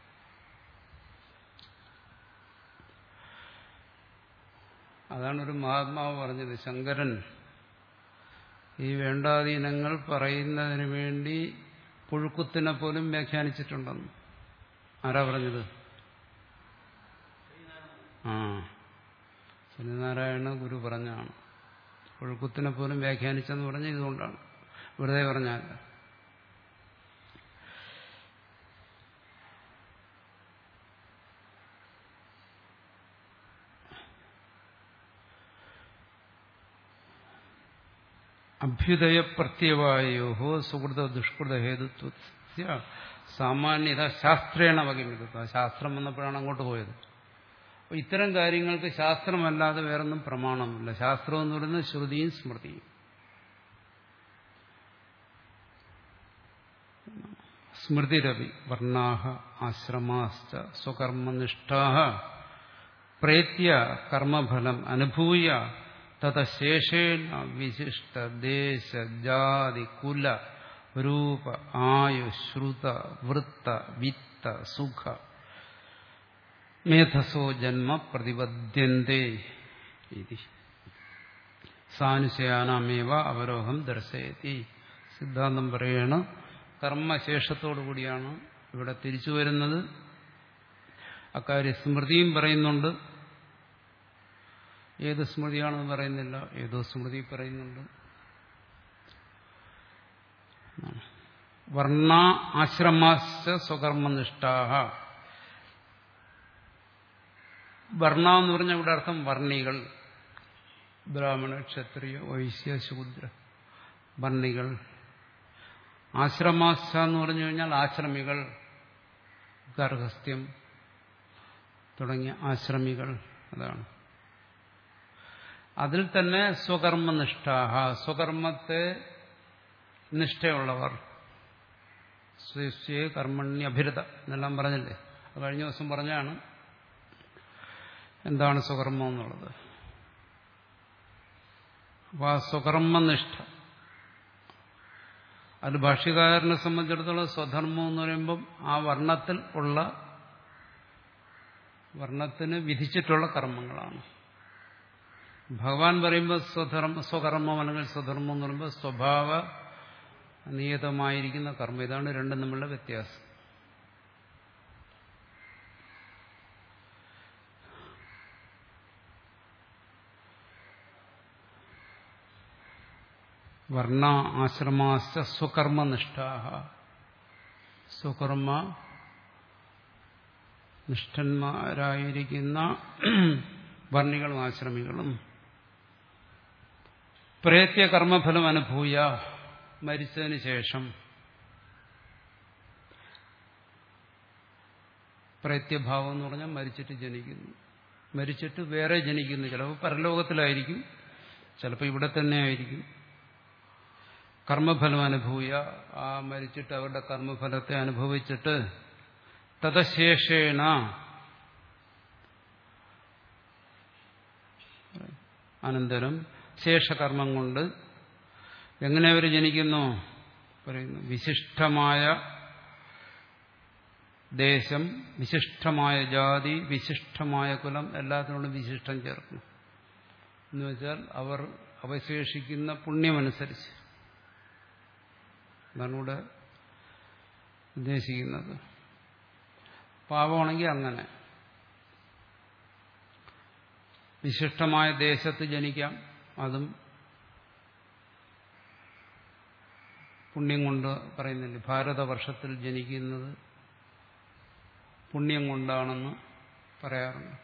അതാണ് ഒരു മഹാത്മാവ് പറഞ്ഞത് ശങ്കരൻ ഈ വേണ്ടാധീനങ്ങൾ പറയുന്നതിന് വേണ്ടി പുഴുക്കുത്തിനെ പോലും വ്യാഖ്യാനിച്ചിട്ടുണ്ടെന്ന് ആരാ പറഞ്ഞത് ആ ശനിനാരായണ ഗുരു പറഞ്ഞാണ് പുഴുക്കുത്തിനെ പോലും വ്യാഖ്യാനിച്ചെന്ന് പറഞ്ഞ ഇതുകൊണ്ടാണ് വെറുതെ പറഞ്ഞാൽ അഭ്യുദയ പ്രത്യവായോ സുഹൃത ദുഷ്കൃത ഹേതുത്വ സാമാന്യത ശാസ്ത്രേണ വകിമിത ശാസ്ത്രം വന്നപ്പോഴാണ് അങ്ങോട്ട് പോയത് അപ്പോൾ ഇത്തരം കാര്യങ്ങൾക്ക് ശാസ്ത്രമല്ലാതെ വേറൊന്നും പ്രമാണമില്ല ശാസ്ത്രം എന്ന് പറയുന്നത് ശ്രുതിയും സ്മൃതിയും സ്മൃതിരവി വർണ്ണാഹ ആശ്രമാശ്ച സ്വകർമ്മനിഷ്ഠാഹ പ്രേത്യ കർമ്മഫലം അനുഭൂയ തതശേഷേണ വിശിഷ്ട ദേശ ജാതി കുല രൂപ ആയു ശ്രുത വൃത്ത വിത്ത സുഖ മേധസോ ജന്മ പ്രതിപദ്യന്തേ ഇതി സാനുശയാനാമേവ അവരോഹം ദർശയത്തി സിദ്ധാന്തം പറയാണ് കർമ്മശേഷത്തോടു കൂടിയാണ് ഇവിടെ തിരിച്ചു വരുന്നത് അക്കാര്യം സ്മൃതിയും പറയുന്നുണ്ട് ഏത് സ്മൃതിയാണെന്ന് പറയുന്നില്ല ഏതോ സ്മൃതി പറയുന്നുണ്ട് വർണ്ണ ആശ്രമാശ്ച സ്വകർമ്മനിഷ്ഠാഹ വർണ്ണ എന്ന് പറഞ്ഞ ഇവിടെ അർത്ഥം വർണ്ണികൾ ബ്രാഹ്മണ ക്ഷത്രിയ വൈശ്യ ശൂദ്ര വർണ്ണികൾ ആശ്രമാശ്ച എന്ന് പറഞ്ഞു കഴിഞ്ഞാൽ ആശ്രമികൾ ഗർഹസ്ഥ്യം തുടങ്ങിയ ആശ്രമികൾ അതാണ് അതിൽ തന്നെ സ്വകർമ്മനിഷ്ഠാഹ സ്വകർമ്മത്തെ നിഷ്ഠയുള്ളവർ സ്വസ്യേ കർമ്മണ്യഭിരത എന്നെല്ലാം പറഞ്ഞില്ലേ അത് കഴിഞ്ഞ ദിവസം പറഞ്ഞാണ് എന്താണ് സ്വകർമ്മം എന്നുള്ളത് അപ്പോൾ ആ സ്വകർമ്മനിഷ്ഠ അത് ഭാഷ്യകാരനെ സംബന്ധിച്ചിടത്തോളം സ്വധർമ്മം എന്ന് പറയുമ്പം ആ വർണ്ണത്തിൽ ഉള്ള വർണ്ണത്തിന് വിധിച്ചിട്ടുള്ള കർമ്മങ്ങളാണ് ഭഗവാൻ പറയുമ്പോൾ സ്വധർമ്മ സ്വകർമ്മം അല്ലെങ്കിൽ സ്വധർമ്മം എന്ന് പറയുമ്പോൾ സ്വഭാവ നിയതമായിരിക്കുന്ന കർമ്മം ഇതാണ് രണ്ടും തമ്മിലുള്ള വ്യത്യാസം വർണ്ണ ആശ്രമാശ്ച സ്വകർമ്മനിഷ്ഠാഹ സ്വകർമ്മ നിഷ്ഠന്മാരായിരിക്കുന്ന വർണ്ണികളും ആശ്രമികളും പ്രേത്യ കർമ്മഫലം അനുഭൂയ മരിച്ചതിന് ശേഷം പ്രേത്യഭാവം എന്ന് പറഞ്ഞാൽ മരിച്ചിട്ട് ജനിക്കുന്നു മരിച്ചിട്ട് വേറെ ജനിക്കുന്നു ചിലപ്പോൾ പരലോകത്തിലായിരിക്കും ചിലപ്പോൾ ഇവിടെ തന്നെ ആയിരിക്കും കർമ്മഫലം അനുഭൂയ ആ മരിച്ചിട്ട് അവരുടെ കർമ്മഫലത്തെ അനുഭവിച്ചിട്ട് തതശേഷേണ അനന്തരം ശേഷകർമ്മം കൊണ്ട് എങ്ങനെ അവർ ജനിക്കുന്നു പറയുന്നു വിശിഷ്ടമായ ദേശം വിശിഷ്ടമായ ജാതി വിശിഷ്ടമായ കുലം എല്ലാത്തിനോടും വിശിഷ്ടം ചേർക്കണം എന്ന് വെച്ചാൽ അവർ അവശേഷിക്കുന്ന പുണ്യമനുസരിച്ച് അതാണ് ഇവിടെ ഉദ്ദേശിക്കുന്നത് പാപമാണെങ്കിൽ അങ്ങനെ വിശിഷ്ടമായ ദേശത്ത് ജനിക്കാം അതും പുണ്യം കൊണ്ട് പറയുന്നില്ല ഭാരതവർഷത്തിൽ ജനിക്കുന്നത് പുണ്യം കൊണ്ടാണെന്ന് പറയാറുണ്ട്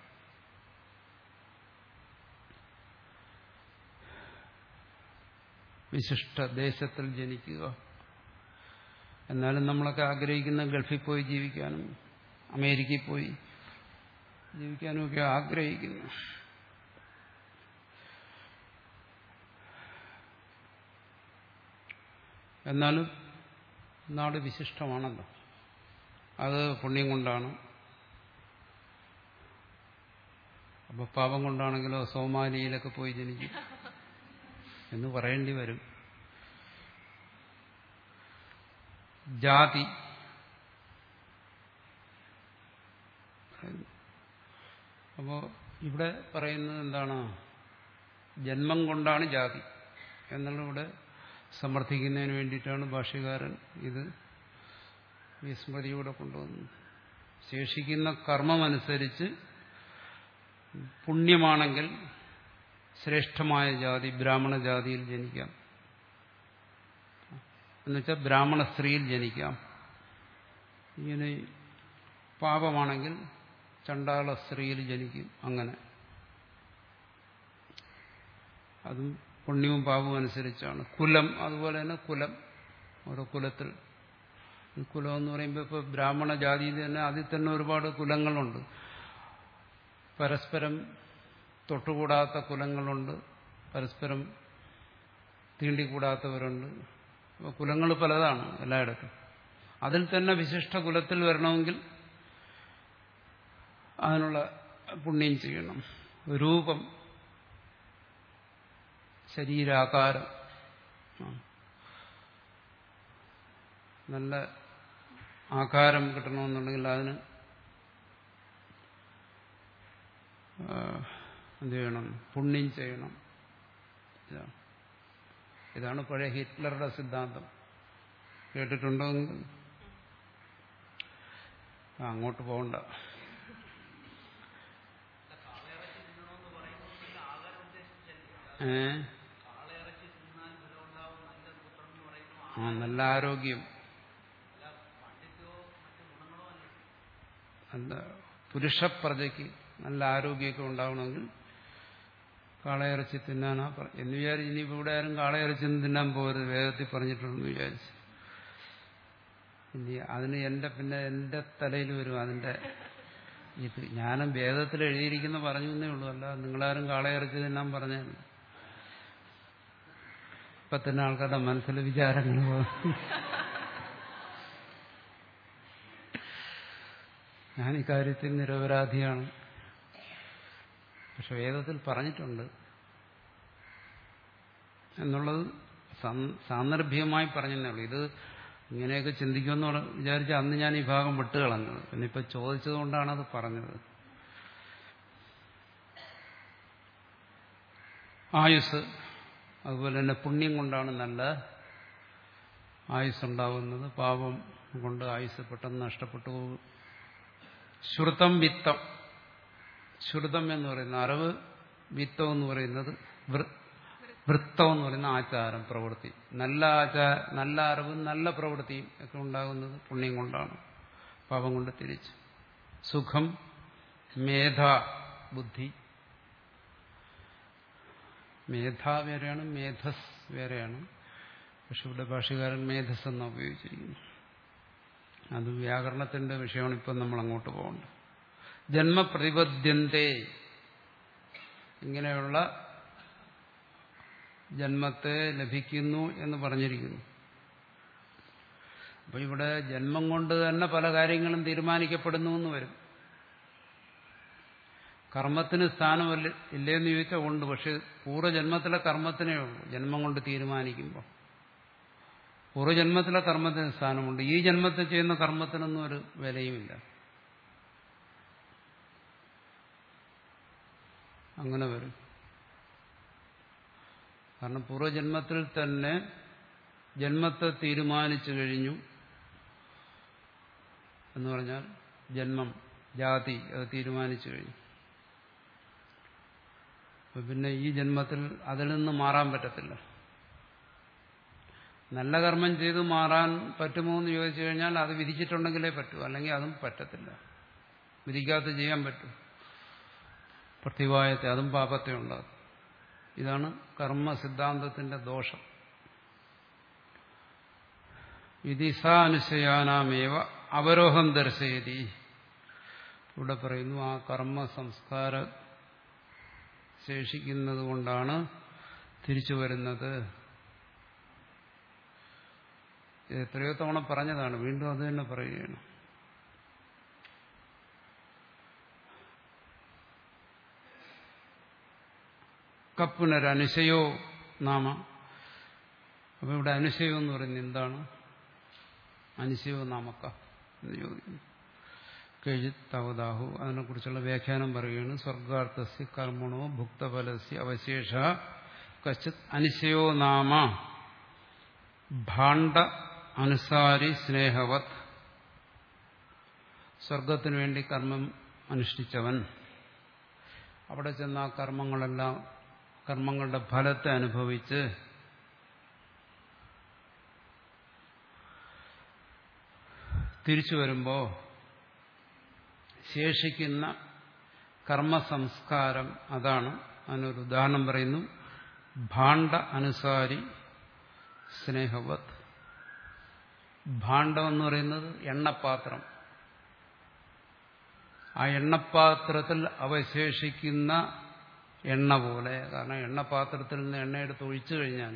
വിശിഷ്ട ദേശത്തിൽ ജനിക്കുക എന്നാലും നമ്മളൊക്കെ ആഗ്രഹിക്കുന്ന ഗൾഫിൽ പോയി ജീവിക്കാനും അമേരിക്കയിൽ പോയി ജീവിക്കാനും ഒക്കെ ആഗ്രഹിക്കുന്നു എന്നാലും നാട് വിശിഷ്ടമാണല്ലോ അത് പുണ്യം കൊണ്ടാണ് അപ്പൊ പാപം കൊണ്ടാണെങ്കിലോ സോമാലിയിലൊക്കെ പോയി ജനിക്കും എന്ന് പറയേണ്ടി വരും ജാതി അപ്പോ ഇവിടെ പറയുന്നത് എന്താണ് ജന്മം കൊണ്ടാണ് ജാതി എന്നുള്ള ഇവിടെ സമർത്ഥിക്കുന്നതിന് വേണ്ടിയിട്ടാണ് ഭാഷ്യകാരൻ ഇത് വിസ്മൃതിയൂടെ കൊണ്ടുവന്നത് ശേഷിക്കുന്ന കർമ്മമനുസരിച്ച് പുണ്യമാണെങ്കിൽ ശ്രേഷ്ഠമായ ജാതി ബ്രാഹ്മണ ജാതിയിൽ ജനിക്കാം എന്നുവെച്ചാൽ ബ്രാഹ്മണ സ്ത്രീയിൽ ജനിക്കാം ഇങ്ങനെ പാപമാണെങ്കിൽ ചണ്ടാള സ്ത്രീയിൽ ജനിക്കും അങ്ങനെ അതും പുണ്യവും പാപവും അനുസരിച്ചാണ് കുലം അതുപോലെ തന്നെ കുലം ഓരോ കുലത്തിൽ ഈ കുലം എന്ന് പറയുമ്പോൾ ഇപ്പോൾ ബ്രാഹ്മണ ജാതിയിൽ തന്നെ അതിൽ തന്നെ ഒരുപാട് കുലങ്ങളുണ്ട് പരസ്പരം തൊട്ടുകൂടാത്ത കുലങ്ങളുണ്ട് പരസ്പരം തീണ്ടിക്കൂടാത്തവരുണ്ട് അപ്പോൾ കുലങ്ങൾ പലതാണ് എല്ലായിടത്തും അതിൽ തന്നെ വിശിഷ്ട കുലത്തിൽ വരണമെങ്കിൽ അതിനുള്ള പുണ്യം ചെയ്യണം രൂപം ശരീരാകാരം നല്ല ആകാരം കിട്ടണമെന്നുണ്ടെങ്കിൽ അതിന് എന്ത് ചെയ്യണം പുണ്യം ചെയ്യണം ഇതാണ് ഇതാണ് പഴയ ഹിറ്റ്ലറുടെ സിദ്ധാന്തം കേട്ടിട്ടുണ്ടോ അങ്ങോട്ട് പോകണ്ട ഏ ആ നല്ല ആരോഗ്യം നല്ല പുരുഷപ്രജയ്ക്ക് നല്ല ആരോഗ്യമൊക്കെ ഉണ്ടാവണമെങ്കിൽ കാളയിറച്ചി തിന്നാനാ എന്ന് വിചാരിച്ച് ഇനിയിപ്പോൾ ഇവിടെ ആരും കാളയിറച്ചി തിന്നാൻ പോകരുത് വേദത്തിൽ പറഞ്ഞിട്ടുണ്ടെന്ന് വിചാരിച്ചു ഇനി അതിന് എന്റെ പിന്നെ എന്റെ തലയിൽ വരും അതിന്റെ ഇത് ഞാനും വേദത്തിൽ എഴുതിയിരിക്കുന്ന പറഞ്ഞു എന്നേ ഉള്ളൂ അല്ല നിങ്ങളാരും കാളയിറച്ചി തിന്നാൻ പറഞ്ഞല്ല ഇപ്പൊ തന്നെ ആൾക്കാരുടെ മനസ്സിൽ വിചാരങ്ങൾ ഞാൻ ഇക്കാര്യത്തിൽ നിരപരാധിയാണ് പക്ഷെ വേദത്തിൽ പറഞ്ഞിട്ടുണ്ട് എന്നുള്ളത് സാന്ദർഭ്യമായി പറഞ്ഞതേ ഉള്ളൂ ഇത് ഇങ്ങനെയൊക്കെ ചിന്തിക്കുമെന്ന് വിചാരിച്ച അന്ന് ഞാൻ ഈ ഭാഗം വിട്ടുകളഞ്ഞത് പിന്നെ ഇപ്പൊ ചോദിച്ചതുകൊണ്ടാണ് അത് പറഞ്ഞത് ആയുസ് അതുപോലെ തന്നെ പുണ്യം കൊണ്ടാണ് നല്ല ആയുസ് ഉണ്ടാവുന്നത് പാപം കൊണ്ട് ആയുസ് പെട്ടെന്ന് നഷ്ടപ്പെട്ടു പോകും ശ്രുതം വിത്തം ശ്രുതം എന്ന് പറയുന്ന അറിവ് വിത്തം എന്ന് പറയുന്നത് വൃത്തം എന്ന് പറയുന്ന ആചാരം പ്രവൃത്തി നല്ല ആചാര നല്ല അറിവും നല്ല പ്രവൃത്തിയും ഒക്കെ ഉണ്ടാകുന്നത് പുണ്യം കൊണ്ടാണ് പാപം കൊണ്ട് തിരിച്ച് സുഖം മേധ ബുദ്ധി മേധ വേറെയാണ് മേധസ് വേറെയാണ് പക്ഷെ ഇവിടെ ഭാഷകാരൻ മേധസ് എന്ന് ഉപയോഗിച്ചിരിക്കുന്നു അത് വ്യാകരണത്തിന്റെ വിഷയമാണ് ഇപ്പം നമ്മൾ അങ്ങോട്ട് പോകേണ്ടത് ജന്മപ്രതിപദ്യന്തേ ഇങ്ങനെയുള്ള ജന്മത്തെ ലഭിക്കുന്നു എന്ന് പറഞ്ഞിരിക്കുന്നു അപ്പൊ ഇവിടെ ജന്മം കൊണ്ട് തന്നെ പല കാര്യങ്ങളും തീരുമാനിക്കപ്പെടുന്നു എന്ന് വരും കർമ്മത്തിന് സ്ഥാനമല്ല ഇല്ലേന്ന് ചോദിച്ചാൽ ഉണ്ട് പക്ഷെ പൂർവ്വജന്മത്തിലെ കർമ്മത്തിനേ ഉള്ളൂ ജന്മം കൊണ്ട് തീരുമാനിക്കുമ്പോൾ പൂർവ്വജന്മത്തിലെ കർമ്മത്തിന് സ്ഥാനമുണ്ട് ഈ ജന്മത്തിൽ ചെയ്യുന്ന കർമ്മത്തിനൊന്നും ഒരു വിലയുമില്ല അങ്ങനെ വരും കാരണം പൂർവ്വജന്മത്തിൽ തന്നെ ജന്മത്തെ തീരുമാനിച്ചു കഴിഞ്ഞു എന്ന് പറഞ്ഞാൽ ജന്മം ജാതി അത് തീരുമാനിച്ചു കഴിഞ്ഞു അപ്പൊ പിന്നെ ഈ ജന്മത്തിൽ അതിൽ നിന്ന് മാറാൻ പറ്റത്തില്ല നല്ല കർമ്മം ചെയ്ത് മാറാൻ പറ്റുമോ എന്ന് ചോദിച്ചു കഴിഞ്ഞാൽ അത് വിധിച്ചിട്ടുണ്ടെങ്കിലേ പറ്റൂ അല്ലെങ്കിൽ അതും പറ്റത്തില്ല വിധിക്കാത്ത ചെയ്യാൻ പറ്റും പ്രതിവായത്തെ അതും പാപത്തെ ഉണ്ടാകും ഇതാണ് കർമ്മ സിദ്ധാന്തത്തിന്റെ ദോഷം ഇതിസാനുശയാനാമേവ അവരോഹം ദർശയതി ഇവിടെ പറയുന്നു ആ കർമ്മ സംസ്കാര ശേഷിക്കുന്നത് കൊണ്ടാണ് തിരിച്ചു വരുന്നത് ഇത് എത്രയോ തവണ പറഞ്ഞതാണ് വീണ്ടും അത് തന്നെ പറയുകയാണ് കപ്പുനരനുശയോ നാമ അപ്പൊ ഇവിടെ അനുശയം എന്ന് പറയുന്നത് എന്താണ് അനുശയോ നാമക്ക എന്ന് ചോദിക്കുന്നു കഴിത്തവതാഹു അതിനെക്കുറിച്ചുള്ള വ്യാഖ്യാനം പറയുകയാണ് സ്വർഗാർത്ഥസ്യ കർമ്മണോ ഭുക്തഫലസ്യ അവശേഷ കച്ചിത് അനുശയോ നാമ ഭാണ്ഡ അനുസാരി സ്നേഹവത് സ്വർഗത്തിനു വേണ്ടി കർമ്മം അനുഷ്ഠിച്ചവൻ അവിടെ ചെന്ന ആ കർമ്മങ്ങളെല്ലാം കർമ്മങ്ങളുടെ ഫലത്തെ അനുഭവിച്ച് തിരിച്ചു വരുമ്പോൾ ശേഷിക്കുന്ന കർമ്മസംസ്കാരം അതാണ് അതിനൊരു ഉദാഹരണം പറയുന്നു ഭാണ്ഡ അനുസാരി സ്നേഹവത് ഭാണ്ഡം എന്ന് പറയുന്നത് എണ്ണപ്പാത്രം ആ എണ്ണപ്പാത്രത്തിൽ അവശേഷിക്കുന്ന എണ്ണ പോലെ കാരണം എണ്ണപ്പാത്രത്തിൽ നിന്ന് എണ്ണയെടുത്ത് ഒഴിച്ചു കഴിഞ്ഞാൽ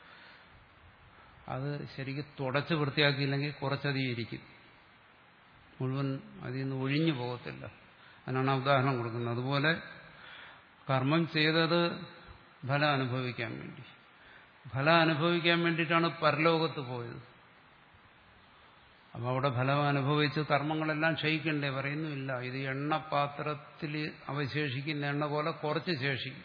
അത് ശരിക്കും തുടച്ച് വൃത്തിയാക്കിയില്ലെങ്കിൽ കുറച്ചധികം ഇരിക്കും മുഴുവൻ അതിൽ നിന്ന് ഒഴിഞ്ഞു പോകത്തില്ല അതിനാണ് ആ ഉദാഹരണം കൊടുക്കുന്നത് അതുപോലെ കർമ്മം ചെയ്തത് ഫലം അനുഭവിക്കാൻ വേണ്ടി ഫലം അനുഭവിക്കാൻ വേണ്ടിയിട്ടാണ് പരലോകത്ത് പോയത് അപ്പോൾ അവിടെ ഫലം അനുഭവിച്ച് കർമ്മങ്ങളെല്ലാം ക്ഷയിക്കണ്ടേ പറയുന്നുമില്ല ഇത് എണ്ണപാത്രത്തിൽ അവശേഷിക്കുന്ന എണ്ണ പോലെ കുറച്ച് ശേഷിക്കും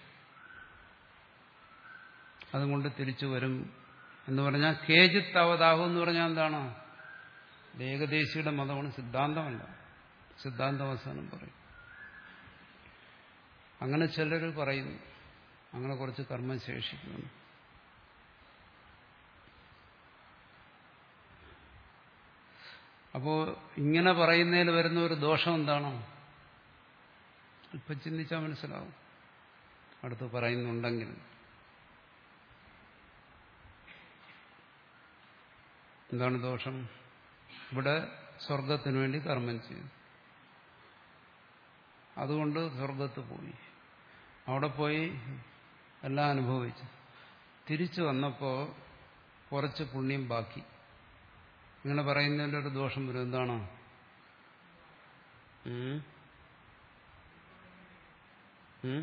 അതുകൊണ്ട് തിരിച്ചു വരും എന്ന് പറഞ്ഞാൽ കേജിത്ത് അവതാഹം എന്ന് പറഞ്ഞാൽ എന്താണ് ഏകദേശിയുടെ മതമാണ് സിദ്ധാന്തമല്ല സിദ്ധാന്തം അവസാനം പറയും അങ്ങനെ ചിലർ പറയുന്നു അങ്ങനെ കുറച്ച് കർമ്മം ശേഷിക്കുന്നു അപ്പോൾ ഇങ്ങനെ പറയുന്നതിൽ വരുന്ന ഒരു ദോഷം എന്താണോ അല്പം ചിന്തിച്ചാൽ മനസ്സിലാവും അടുത്ത് പറയുന്നുണ്ടെങ്കിൽ എന്താണ് ദോഷം ഇവിടെ സ്വർഗത്തിനു വേണ്ടി കർമ്മം ചെയ്തു അതുകൊണ്ട് സ്വർഗത്ത് പോയി അവിടെ പോയി എല്ലാം അനുഭവിച്ചു തിരിച്ചു വന്നപ്പോൾ കുറച്ച് പുണ്യം ബാക്കി ഇങ്ങനെ പറയുന്നതിൻ്റെ ഒരു ദോഷം വരും എന്താണ് ഉം? ഉം?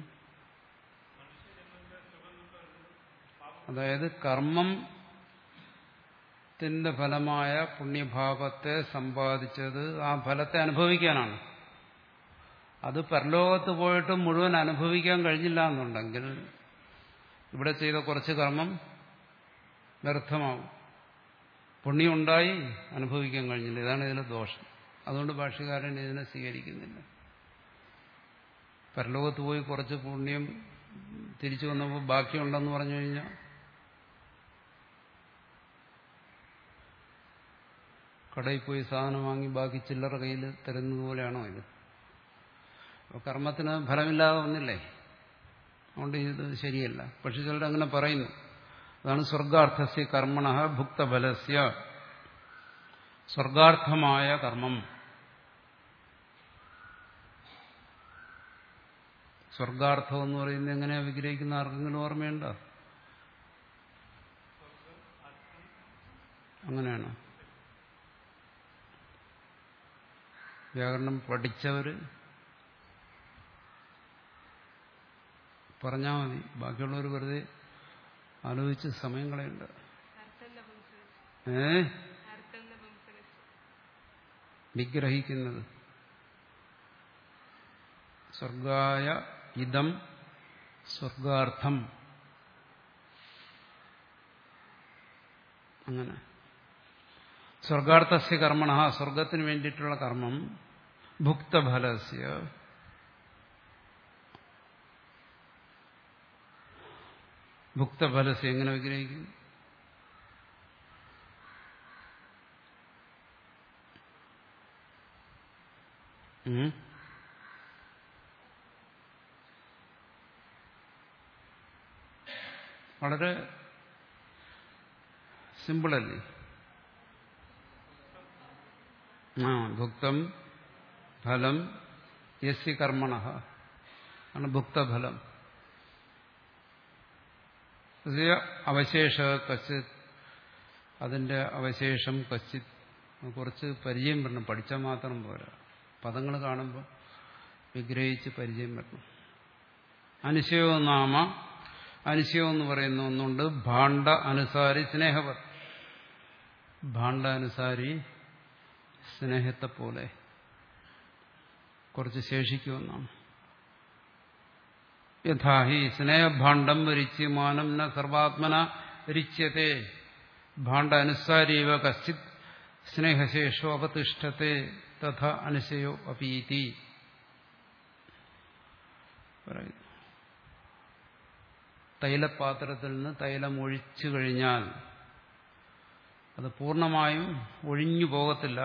അതായത് കർമ്മത്തിന്റെ ഫലമായ പുണ്യഭാവത്തെ സമ്പാദിച്ചത് ആ ഫലത്തെ അനുഭവിക്കാനാണ് അത് പരലോകത്ത് പോയിട്ട് മുഴുവൻ അനുഭവിക്കാൻ കഴിഞ്ഞില്ല എന്നുണ്ടെങ്കിൽ ഇവിടെ ചെയ്ത കുറച്ച് കർമ്മം വ്യർത്ഥമാവും പുണ്യമുണ്ടായി അനുഭവിക്കാൻ കഴിഞ്ഞില്ല ഇതാണ് ഇതിലെ ദോഷം അതുകൊണ്ട് ഭാഷ്യകാരൻ ഇതിനെ സ്വീകരിക്കുന്നില്ല പരലോകത്ത് പോയി കുറച്ച് പുണ്യം തിരിച്ചു വന്നപ്പോൾ ബാക്കിയുണ്ടെന്ന് പറഞ്ഞു കഴിഞ്ഞാൽ കടയിൽ പോയി സാധനം വാങ്ങി ബാക്കി ചില്ലറ കയ്യിൽ തരുന്നത് പോലെയാണോ ഇത് അപ്പോൾ കർമ്മത്തിന് ഫലമില്ലാതെ വന്നില്ലേ അതുകൊണ്ട് ഇത് ശരിയല്ല പക്ഷെ ചിലർ അങ്ങനെ പറയുന്നു അതാണ് സ്വർഗാർത്ഥസ്യ കർമ്മണ ഭുക്തഫലസ്യ സ്വർഗാർത്ഥമായ കർമ്മം സ്വർഗാർത്ഥം എന്ന് പറയുന്നത് എങ്ങനെയാ വിഗ്രഹിക്കുന്ന ആർക്കെങ്കിലും ഓർമ്മയുണ്ടോ അങ്ങനെയാണ് വ്യാകരണം പഠിച്ചവര് പറഞ്ഞാൽ മതി ബാക്കിയുള്ളവർ വെറുതെ ആലോചിച്ച് സമയം കളയണ്ട
അർത്ഥം നപുംസകസ്
ഏ
അർത്ഥം നപുംസകസ്
വിഗ്രഹിക്കുന്നത് സ്വർഗായ ഇതം സ്വർഗാർത്ഥം അങ്ങനെ സ്വർഗാർത്ഥസ്യ കർമ്മണ സ്വർഗത്തിന് വേണ്ടിയിട്ടുള്ള കർമ്മം ഭുക്തഫലസ്യ ഭുക്തഫലസ് എങ്ങനെ വിഗ്രഹിക്കും ഉം? വളരെ സിമ്പിളല്ലേ ആ ഭുക്തം ഫലം യസ്യ കർമ്മണ ആണ് ഭുക്തഫലം ഇത് അവശേഷ കച്ചിത് അതിന്റെ അവശേഷം കച്ചിത് കുറച്ച് പരിചയം വരണം പഠിച്ചാൽ മാത്രം പോരാ പദങ്ങൾ കാണുമ്പോൾ വിഗ്രഹിച്ച് പരിചയം വരണം അനുശയോ നാമ അനുശയോ എന്ന് പറയുന്ന ഒന്നുണ്ട് ഭാണ്ഡ അനുസാരി സ്നേഹവർ ഭാണ്ഡ അനുസാരി സ്നേഹത്തെ പോലെ കുറച്ച് ശേഷിക്കുമെന്നാണ് യഥാഹി സ്നേഹഭാണ്ഡം വരിച്യമാനം ന സർവാത്മന രിച്യത്തെ ഭാണ്ഡ അനുസാരീവ കശ്ചിത് സ്നേഹശേഷോ അവതിഷ്ഠത്തെ തഥ അനുശയോ അപീതി പറയുന്നു തൈലപാത്രത്തിൽ നിന്ന് തൈലം ഒഴിച്ചു കഴിഞ്ഞാൽ അത് പൂർണ്ണമായും ഒഴിഞ്ഞു പോകത്തില്ല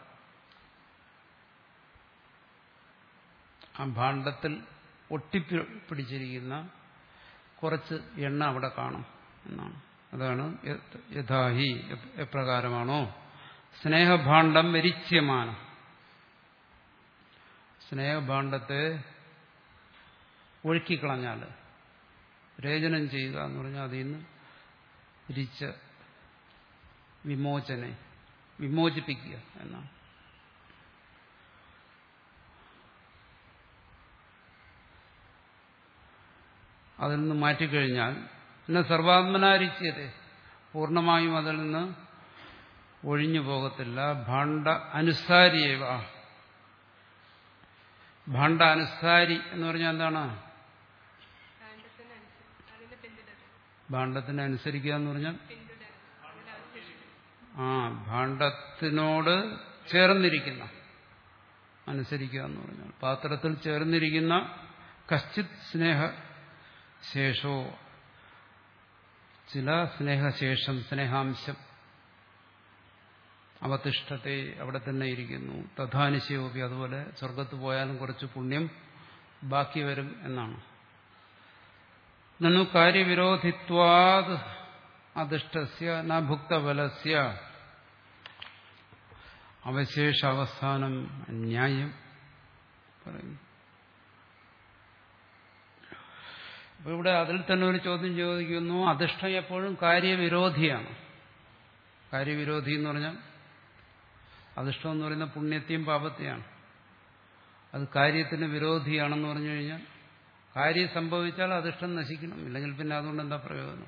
ആ ഭാണ്ഡത്തിൽ ഒട്ടിപ്പിടിച്ചിരിക്കുന്ന കുറച്ച് എണ്ണ അവിടെ കാണും എന്നാണ് അതാണ് യഥാഹി എപ്രകാരമാണോ സ്നേഹഭാണ്ഡം വരിച്യമാനം സ്നേഹഭാണ്ഡത്തെ ഒഴുക്കിക്കളഞ്ഞാൽ രേചനം ചെയ്യുക എന്ന് പറഞ്ഞാൽ അതിൽ നിന്ന് രിച്ച വിമോചനെ വിമോചിപ്പിക്കുക എന്നാണ് അതിൽ നിന്ന് മാറ്റിക്കഴിഞ്ഞാൽ പിന്നെ സർവാത്മനാരിച്ചത് പൂർണ്ണമായും അതിൽ നിന്ന് ഒഴിഞ്ഞു പോകത്തില്ല ഭാണ്ഡ അനുസാരിയേവ ഭാണ്ഡ അനുസാരി എന്ന് പറഞ്ഞാൽ എന്താണ്
കാണ്ഡത്തിനനുസരിച്ച് അതിന്റെ പിന്തുടരും
ഭാണ്ഡത്തിനെ അനുസരിക്കുക എന്ന് പറഞ്ഞാൽ
പിന്തുടരും അതിന്റെ അവശേഷിക്കും
ആ ഭാണ്ഡത്തിനോട് ചേർന്നിരിക്കുന്ന അനുസരിക്കുക എന്ന് പറഞ്ഞാൽ പാത്രത്തിൽ ചേർന്നിരിക്കുന്ന കശ്ചിത് സ്നേഹ ശേഷോ ചില സ്നേഹശേഷം സ്നേഹാംശം അവതിഷ്ഠത്തെ അവിടെ തന്നെ ഇരിക്കുന്നു തഥാനിശയോപി അതുപോലെ സ്വർഗത്ത് പോയാലും കുറച്ച് പുണ്യം ബാക്കി വരും എന്നാണ് നന്നു കാര്യവിരോധിത്വാത് അധിഷ്ഠസ്യ ന ഭുക്തഫലസ്യ അവശേഷ അവസ്ഥാനം ന്യായം പറയുന്നു അപ്പൊ ഇവിടെ അതിൽ തന്നെ ഒരു ചോദ്യം ചോദിക്കുന്നു അധിഷ്ഠം എപ്പോഴും കാര്യവിരോധിയാണ് കാര്യവിരോധി എന്ന് പറഞ്ഞാൽ അധിഷ്ഠം എന്ന് പറയുന്ന പുണ്യത്തെയും പാപത്തെയാണ് അത് കാര്യത്തിന് വിരോധിയാണെന്ന് പറഞ്ഞു കഴിഞ്ഞാൽ കാര്യം സംഭവിച്ചാൽ അധിഷ്ഠം നശിക്കണം ഇല്ലെങ്കിൽ പിന്നെ അതുകൊണ്ട് എന്താ പ്രയോജനം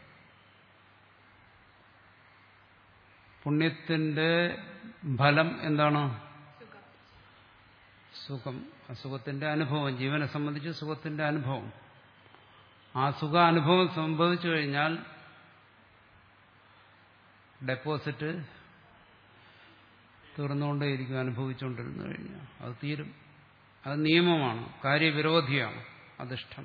പുണ്യത്തിന്റെ ഫലം എന്താണ്
സുഖം
സുഖം അസുഖത്തിന്റെ അനുഭവം ജീവനെ സംബന്ധിച്ച് സുഖത്തിന്റെ അനുഭവം ആ സുഖ അനുഭവം സംഭവിച്ചു കഴിഞ്ഞാൽ ഡെപ്പോസിറ്റ് തീർന്നുകൊണ്ടേയിരിക്കും അനുഭവിച്ചുകൊണ്ടിരുന്നു കഴിഞ്ഞാൽ അത് തീരും അത് നിയമമാണ് കാര്യവിരോധിയാണ് അധിഷ്ഠം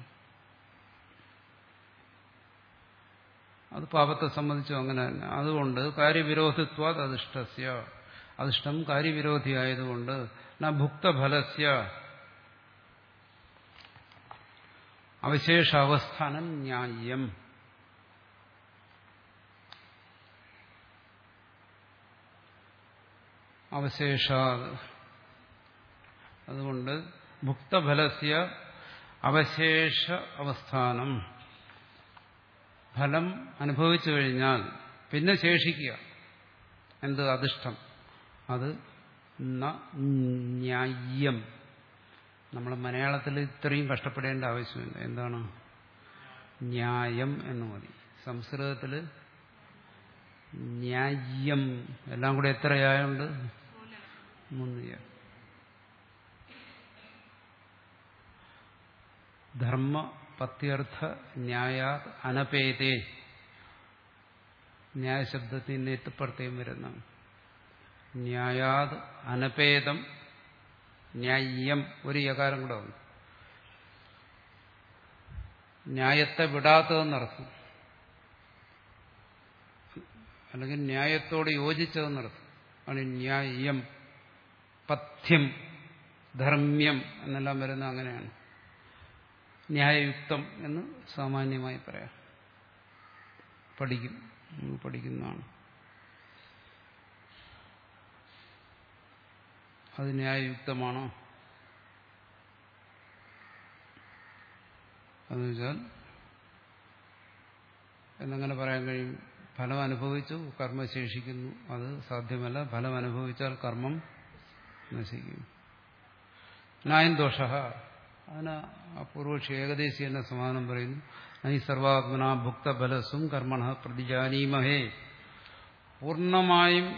അത് പാപത്തെ സംബന്ധിച്ചും അങ്ങനെ തന്നെ അതുകൊണ്ട് കാര്യവിരോധിത്വ അധിഷ്ഠസ്യ അധിഷ്ഠം കാര്യവിരോധിയായതുകൊണ്ട് ന ഭുക്തഫലസ്യ അവശേഷാവസ്ഥാനം ന്യായം അവശേഷാത് അതുകൊണ്ട് ഭുക്തഫലസ്യ അവശേഷ അവസ്ഥാനം ഫലം അനുഭവിച്ചു കഴിഞ്ഞാൽ പിന്നെ ശേഷിക്കുക എന്ത് അധിഷ്ഠം അത് ന ന്യായം നമ്മൾ മലയാളത്തിൽ ഇത്രയും കഷ്ടപ്പെടേണ്ട ആവശ്യമില്ല എന്താണ് ന്യായം എന്ന് മതി സംസ്കൃതത്തിൽ ന്യായം എല്ലാം കൂടെ എത്രയായുണ്ട്
മൂന്നെണ്ണം
മൂന്ന് യ. ധർമ്മ പത്യർത്ഥ ന്യായ അനപേതേ ന്യായശബ്ദത്തിൽ നിന്ന് എത്തിപ്പുറത്തേയും വരുന്ന ന്യായാത് അനപേതം ന്യായം ഒരു യകാരം കൂടെ വന്നു ന്യായത്തെ വിടാത്തതെന്നർത്ഥം അല്ലെങ്കിൽ ന്യായത്തോട് യോജിച്ചതെന്നർത്ഥം ആണ് ന്യായം പഥ്യം ധർമ്മ്യം എന്നെല്ലാം വരുന്നത് അങ്ങനെയാണ് ന്യായയുക്തം എന്ന് സാമാന്യമായി പറയാം പഠിക്കും നമ്മൾ പഠിക്കുന്നതാണ് അത് ന്യായയുക്തമാണോ എന്ന് വെച്ചാൽ എന്നങ്ങനെ പറയാൻ കഴിയും ഫലം അനുഭവിച്ചു കർമ്മം ശേഷിക്കുന്നു അത് സാധ്യമല്ല ഫലം അനുഭവിച്ചാൽ കർമ്മം നശിക്കും ന്യായം ദോഷ അതിന് അപൂർവക്ഷി ഏകദേശി എന്ന സമാധാനം പറയുന്നു നൈ സർവാത്മന ഭുക്തഫലസും കർമ്മണ പ്രതിജാനീമഹേ പൂർണ്ണമായും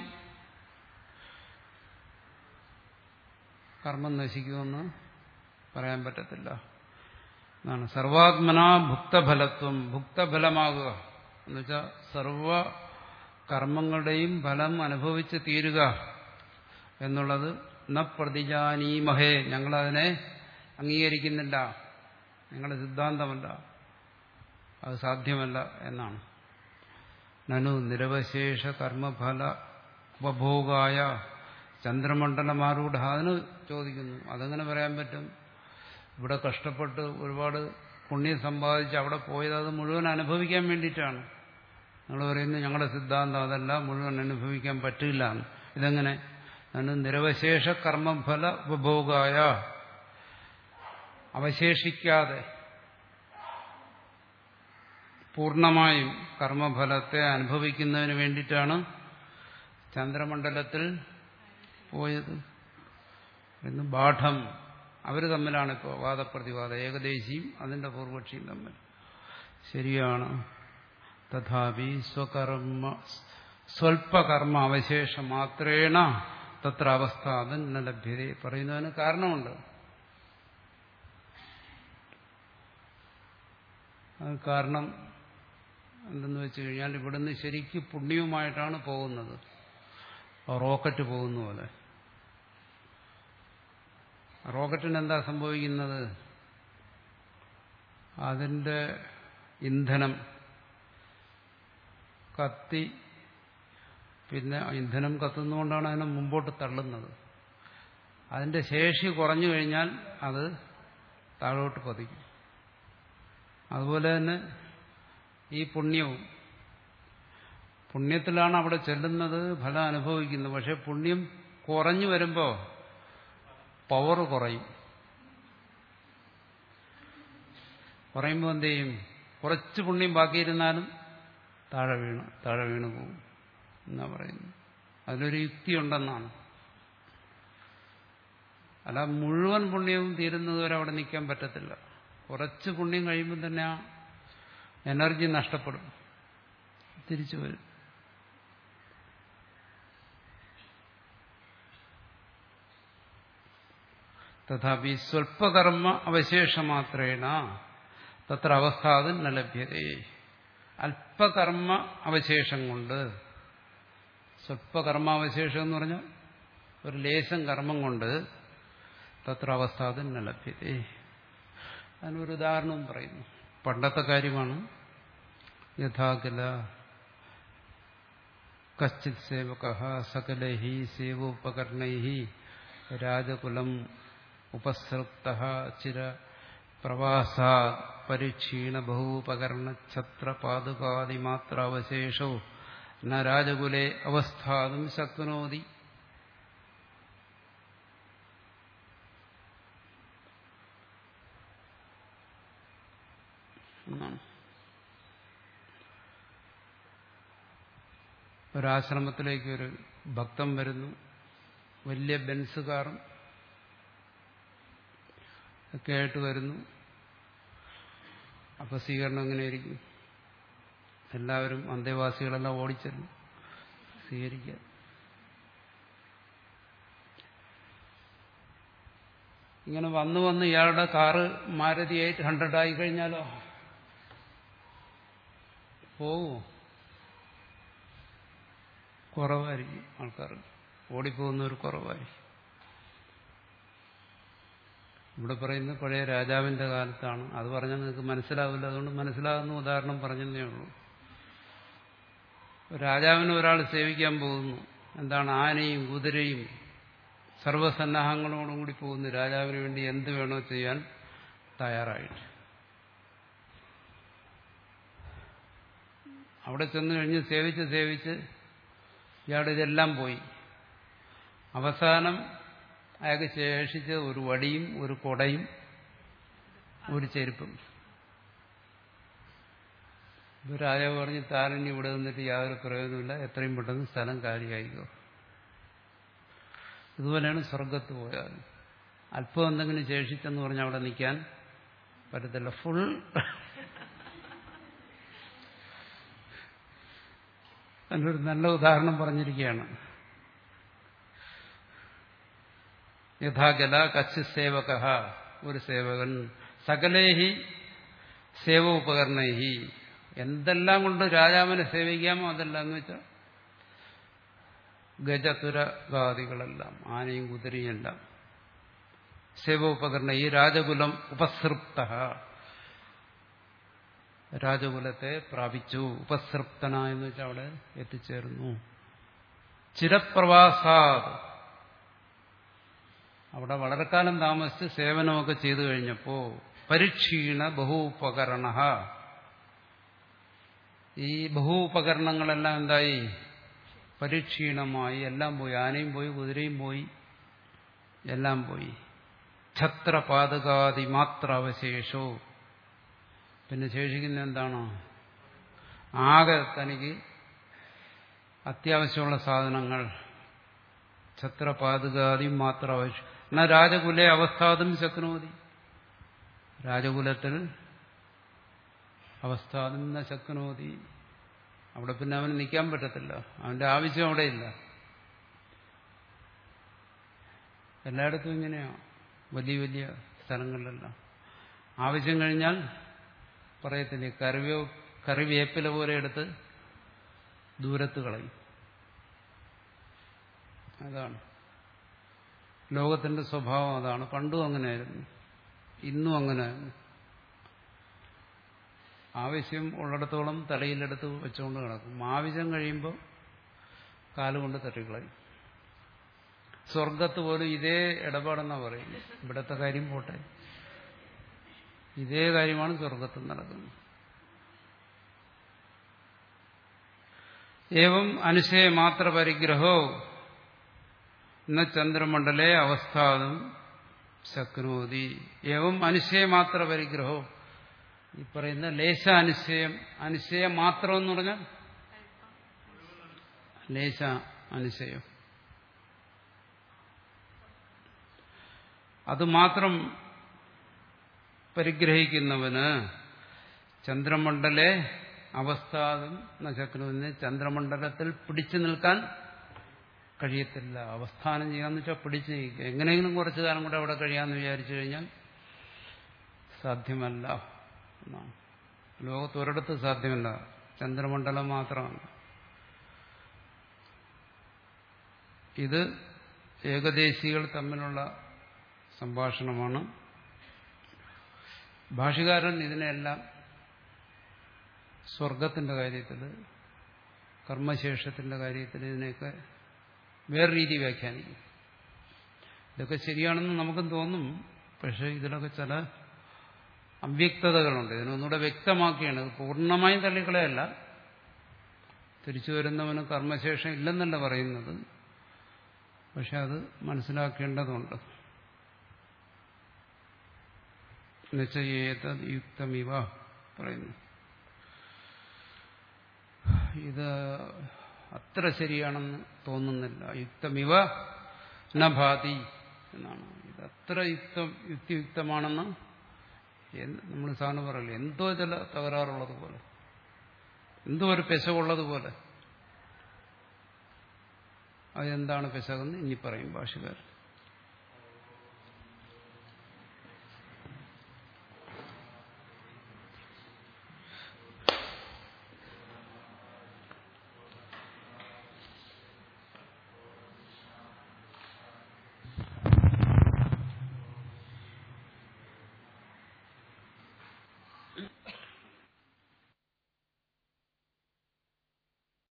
കർമ്മം നശിക്കുമെന്ന് പറയാൻ പറ്റത്തില്ല എന്നാണ് സർവാത്മന ഭുക്തഫലത്വം ഭുക്തഫലമാകുക എന്നുവെച്ചാൽ സർവ കർമ്മങ്ങളുടെയും ഫലം അനുഭവിച്ച് തീരുക എന്നുള്ളത് ന പ്രതിജാനീമഹേ ഞങ്ങളതിനെ അംഗീകരിക്കുന്നില്ല ഞങ്ങളുടെ സിദ്ധാന്തമല്ല അത് സാധ്യമല്ല എന്നാണ് നനു നിരവശേഷ കർമ്മഫല ഉപഭോഗായ ചന്ദ്രമണ്ഡലമാരൂഢ അതിന് ചോദിക്കുന്നു അതെങ്ങനെ പറയാൻ പറ്റും ഇവിടെ കഷ്ടപ്പെട്ട് ഒരുപാട് പുണ്യം സമ്പാദിച്ച് അവിടെ പോയത് അത് മുഴുവൻ അനുഭവിക്കാൻ വേണ്ടിയിട്ടാണ് നിങ്ങൾ പറയുന്നത് ഞങ്ങളുടെ സിദ്ധാന്തം അതല്ല മുഴുവൻ അനുഭവിക്കാൻ പറ്റില്ല എന്ന്. ഇതെങ്ങനെ അതിന് നിരവശേഷ കർമ്മഫല ഉപഭോഗായ അവശേഷിക്കാതെ പൂർണ്ണമായും കർമ്മഫലത്തെ അനുഭവിക്കുന്നതിന് വേണ്ടിയിട്ടാണ് ചന്ദ്രമണ്ഡലത്തിൽ പോയത് എന്ന് ബാഠം അവർ തമ്മിലാണ് ഇപ്പോൾ വാദപ്രതിവാദം ഏകദേശിയും അതിന്റെ പൂർവക്ഷിയും തമ്മിൽ ശരിയാണ് തഥാപി സ്വകർമ്മ സ്വൽപ്പകർമ്മ അവശേഷ മാത്രേണ തത്ര അവസ്ഥ അതിന് ലഭ്യത പറയുന്നതിന് കാരണമുണ്ട് അത് കാരണം എന്തെന്ന് വെച്ച് കഴിഞ്ഞാൽ ഇവിടുന്ന് ശരിക്ക് പുണ്യവുമായിട്ടാണ് പോകുന്നത് റോക്കറ്റ് പോകുന്ന പോലെ റോക്കറ്റിന് എന്താ സംഭവിക്കുന്നത് അതിന്റെ ഇന്ധനം കത്തി പിന്നെ ഇന്ധനം കത്തുന്നതുകൊണ്ടാണ് അതിനെ മുമ്പോട്ട് തള്ളുന്നത് അതിന്റെ ശേഷി കുറഞ്ഞു കഴിഞ്ഞാൽ അത് താഴോട്ട് പതിക്കും അതുപോലെ തന്നെ ഈ പുണ്യവും പുണ്യത്തിലാണ് അവിടെ ചെല്ലുന്നത് ഫലം അനുഭവിക്കുന്നത് പക്ഷെ പുണ്യം കുറഞ്ഞു വരുമ്പോൾ പവർ കുറയും കുറയുമ്പോൾ എന്ത് ചെയ്യും കുറച്ച് പുണ്യം ബാക്കിയിരുന്നാലും താഴെ വീണ് താഴെ വീണ് പോകും എന്നാ പറയുന്നു അതിലൊരു യുക്തിയുണ്ടെന്നാണ് അല്ല മുഴുവൻ പുണ്യവും തീരുന്നതുവരെ അവിടെ നിൽക്കാൻ പറ്റത്തില്ല കുറച്ച് പുണ്യം കഴിയുമ്പോൾ തന്നെ ആ എനർജി നഷ്ടപ്പെടും തിരിച്ചു വരും തഥാപി സ്വൽപ്പകർമ്മ അവശേഷമാത്രേണ തത്ര അവസ്ഥാത് ന ലഭ്യതേ അല്പകർമ്മ അവശേഷം കൊണ്ട് സ്വൽപ്പകർമാവശേഷം എന്ന് പറഞ്ഞാൽ ഒരു ലേശം കർമ്മം കൊണ്ട് തത്ര അവസ്ഥാത് ന ലഭ്യതേ അതിനൊരു ഉദാഹരണവും പറയുന്നു പണ്ടത്തെ കാര്യമാണ് യഥാകില കശ്ചിത് സേവക സകലൈ സേവോപകരണൈ രാജകുലം ഉപസൃപ്ത ചിര പ്രവാസ പരിക്ഷീണ ബഹൂപകരണ ഛത്ര പാതുകാദിമാത്ര അവശേഷോ ന രാജകുലെ അവസ്ഥാതും ശക്നോതി എന്നാണ് ഒരാശ്രമത്തിലേക്ക് ഒരു ഭക്തൻ വരുന്നു വലിയ ബെൻസ് കാറും ഒക്കെ ആയിട്ട് വരുന്നു അപ്പൊ സ്വീകരണം എങ്ങനെയായിരിക്കും എല്ലാവരും അന്തേവാസികളെല്ലാം ഓടിച്ചെല്ലും സ്വീകരിക്കുക ഇങ്ങനെ വന്നു വന്ന് ഇയാളുടെ കാറ് മാരുതി എയ്റ്റ് ഹൺഡ്രഡ് ആയി കഴിഞ്ഞാലോ പോവോ കുറവായിരിക്കും ആൾക്കാർ ഓടിപ്പോകുന്നവർ കുറവായിരിക്കും ഇവിടെ പറയുന്നത് പഴയ രാജാവിന്റെ കാലത്താണ് അത് പറഞ്ഞാൽ നിങ്ങൾക്ക് മനസ്സിലാവില്ല അതുകൊണ്ട് മനസ്സിലാകുന്ന ഉദാഹരണം പറഞ്ഞതേ ഉള്ളൂ രാജാവിനെ ഒരാൾ സേവിക്കാൻ പോകുന്നു എന്താണ് ആനയും കുതിരയും സർവ്വസന്നാഹങ്ങളോടും കൂടി പോകുന്നു രാജാവിന് വേണ്ടി എന്ത് വേണോ ചെയ്യാൻ തയ്യാറായിട്ട് അവിടെ ചെന്ന് കഴിഞ്ഞ് സേവിച്ച് സേവിച്ച് ഇയാളുടെ ഇതെല്ലാം പോയി അവസാനം അയാൾക്ക് ശേഷിച്ച ഒരു വടിയും ഒരു കൊടയും ഒരു ചെരുപ്പും ഇപ്പൊ രാജാവ് പറഞ്ഞ് താരഞ്ഞ് ഇവിടെ നിന്നിട്ട് യാതൊരു പ്രയോജനമില്ല എത്രയും പെട്ടെന്ന് സ്ഥലം കാര്യമായിക്കോ ഇതുപോലെയാണ് സ്വർഗത്ത് പോയാൽ അല്പം എന്തെങ്കിലും ശേഷിച്ചെന്ന് പറഞ്ഞാൽ അവിടെ നിൽക്കാൻ പറ്റത്തില്ല ഫുൾ അതിനൊരു നല്ല ഉദാഹരണം പറഞ്ഞിരിക്കുകയാണ് യഥാഗല കച്ച് സേവക ഒരു സേവകൻ സകലേഹി സേവ ഉപകരണേഹി എന്തെല്ലാം കൊണ്ട് രാജാവിനെ സേവിക്കാമോ അതെല്ലാം എന്ന് വെച്ചാൽ ഗജതുരഗാദികളെല്ലാം ആനയും കുതിരയും എല്ലാം സേവോപകരണ ഈ രാജകുലം ഉപസൃപ്ത രാജകുലത്തെ പ്രാപിച്ചു ഉപസൃപ്തന എന്ന് വെച്ചാൽ അവിടെ എത്തിച്ചേർന്നു ചിരപ്രവാസാത് അവിടെ വളരെ കാലം താമസിച്ച് സേവനമൊക്കെ ചെയ്തു കഴിഞ്ഞപ്പോ പരീക്ഷീണ ബഹുപകരണ ഈ ബഹുപകരണങ്ങളെല്ലാം എന്തായി പരീക്ഷീണമായി എല്ലാം പോയി ആനയും പോയി കുതിരയും പോയി എല്ലാം പോയി ഛത്രപാതകാതി മാത്ര അവശേഷോ പിന്നെ ശേഷിക്കുന്ന എന്താണ് ആകെ തനിക്ക് അത്യാവശ്യമുള്ള സാധനങ്ങൾ ഛത്രപാതകാതി മാത്ര അവശേഷം എന്നാൽ രാജകുലെ അവസ്ഥാതും ശക്നോതി രാജകുലത്തിൽ അവസ്ഥാതും ശക്നോതി അവിടെ പിന്നെ അവന് നിൽക്കാൻ പറ്റത്തില്ല അവന്റെ ആവശ്യം അവിടെയില്ല എല്ലായിടത്തും ഇങ്ങനെയാണ് വലിയ വലിയ സ്ഥലങ്ങളിലെല്ലാം ആവശ്യം കഴിഞ്ഞാൽ പറയത്തില്ലേ കറിവേ കറിവേപ്പില പോലെ എടുത്ത് ദൂരത്ത് കളയും അതാണ് ലോകത്തിന്റെ സ്വഭാവം അതാണ് പണ്ടും അങ്ങനെയായിരുന്നു ഇന്നും അങ്ങനെയായിരുന്നു ആവശ്യം ഉള്ളിടത്തോളം തലയിലെടുത്ത് വെച്ചുകൊണ്ട് കിടക്കും ആവശ്യം കഴിയുമ്പോൾ കാലുകൊണ്ട് തട്ടിക്കളയും സ്വർഗത്ത് പോലും ഇതേ ഇടപാടെന്നാ പറയുന്നത് ഇവിടത്തെ കാര്യം പോട്ടെ ഇതേ കാര്യമാണ് സ്വർഗത്ത് നടക്കുന്നത് ഏവം അനുശയ മാത്ര പരിഗ്രഹോ എന്ന ചന്ദ്രമണ്ഡലെ അവസ്ഥാതും ശക്നോതി ഏവം അനുശയ മാത്ര പരിഗ്രഹോ ഈ പറയുന്ന ലേശ അനുശയം അനുശയം മാത്രം എന്ന് പറഞ്ഞാൽ ലേശ അനുശയം അത് മാത്രം പരിഗ്രഹിക്കുന്നവന് ചന്ദ്രമണ്ഡലെ അവസ്ഥാതും നശക്കനുവിന് ചന്ദ്രമണ്ഡലത്തിൽ പിടിച്ചു നിൽക്കാൻ കഴിയത്തില്ല അവസ്ഥാനം ചെയ്യാന്ന് വെച്ചാൽ പിടിച്ചു നിൽക്കുക എങ്ങനെയെങ്കിലും കുറച്ചു കാലം കൂടെ അവിടെ കഴിയാമെന്ന് വിചാരിച്ചു കഴിഞ്ഞാൽ സാധ്യമല്ല എന്നാണ് ലോകത്ത് ഒരിടത്ത് സാധ്യമല്ല ചന്ദ്രമണ്ഡലം മാത്രമാണ് ഇത് ഏകദേശികൾ തമ്മിലുള്ള സംഭാഷണമാണ് ഭാഷകാരൻ ഇതിനെല്ലാം സ്വർഗത്തിന്റെ കാര്യത്തിൽ കർമ്മശേഷത്തിന്റെ കാര്യത്തിൽ ഇതിനെയൊക്കെ വേറെ രീതി വ്യാഖ്യാനിക്കും ഇതൊക്കെ ശരിയാണെന്ന് നമുക്കും തോന്നും പക്ഷെ ഇതിലൊക്കെ ചില അവ്യക്തതകളുണ്ട് ഇതിനൊന്നുകൂടെ വ്യക്തമാക്കിയാണ് ഇത് പൂർണ്ണമായും തള്ളിക്കളയല്ല തിരിച്ചു വരുന്നവന് കർമ്മശേഷം ഇല്ലെന്നല്ല പറയുന്നത് പക്ഷെ അത് മനസ്സിലാക്കേണ്ടതുണ്ട് നിശ്ചയേത യുക്തമിവ പറയുന്നു ഇത് അത്ര ശരിയാണെന്ന് തോന്നുന്നില്ല യുക്തമിവ നഭാതി എന്നാണ് ഇത് അത്ര യുക്തം യുക്തിയുക്തമാണെന്ന് നമ്മൾ സാറിന് പറയില്ല എന്തോ ചില തകരാറുള്ളത് പോലെ എന്തോ ഒരു പെശകുള്ളത് പോലെ അതെന്താണ് പെശകെന്ന് ഇനി പറയും ഭാഷകാരൻ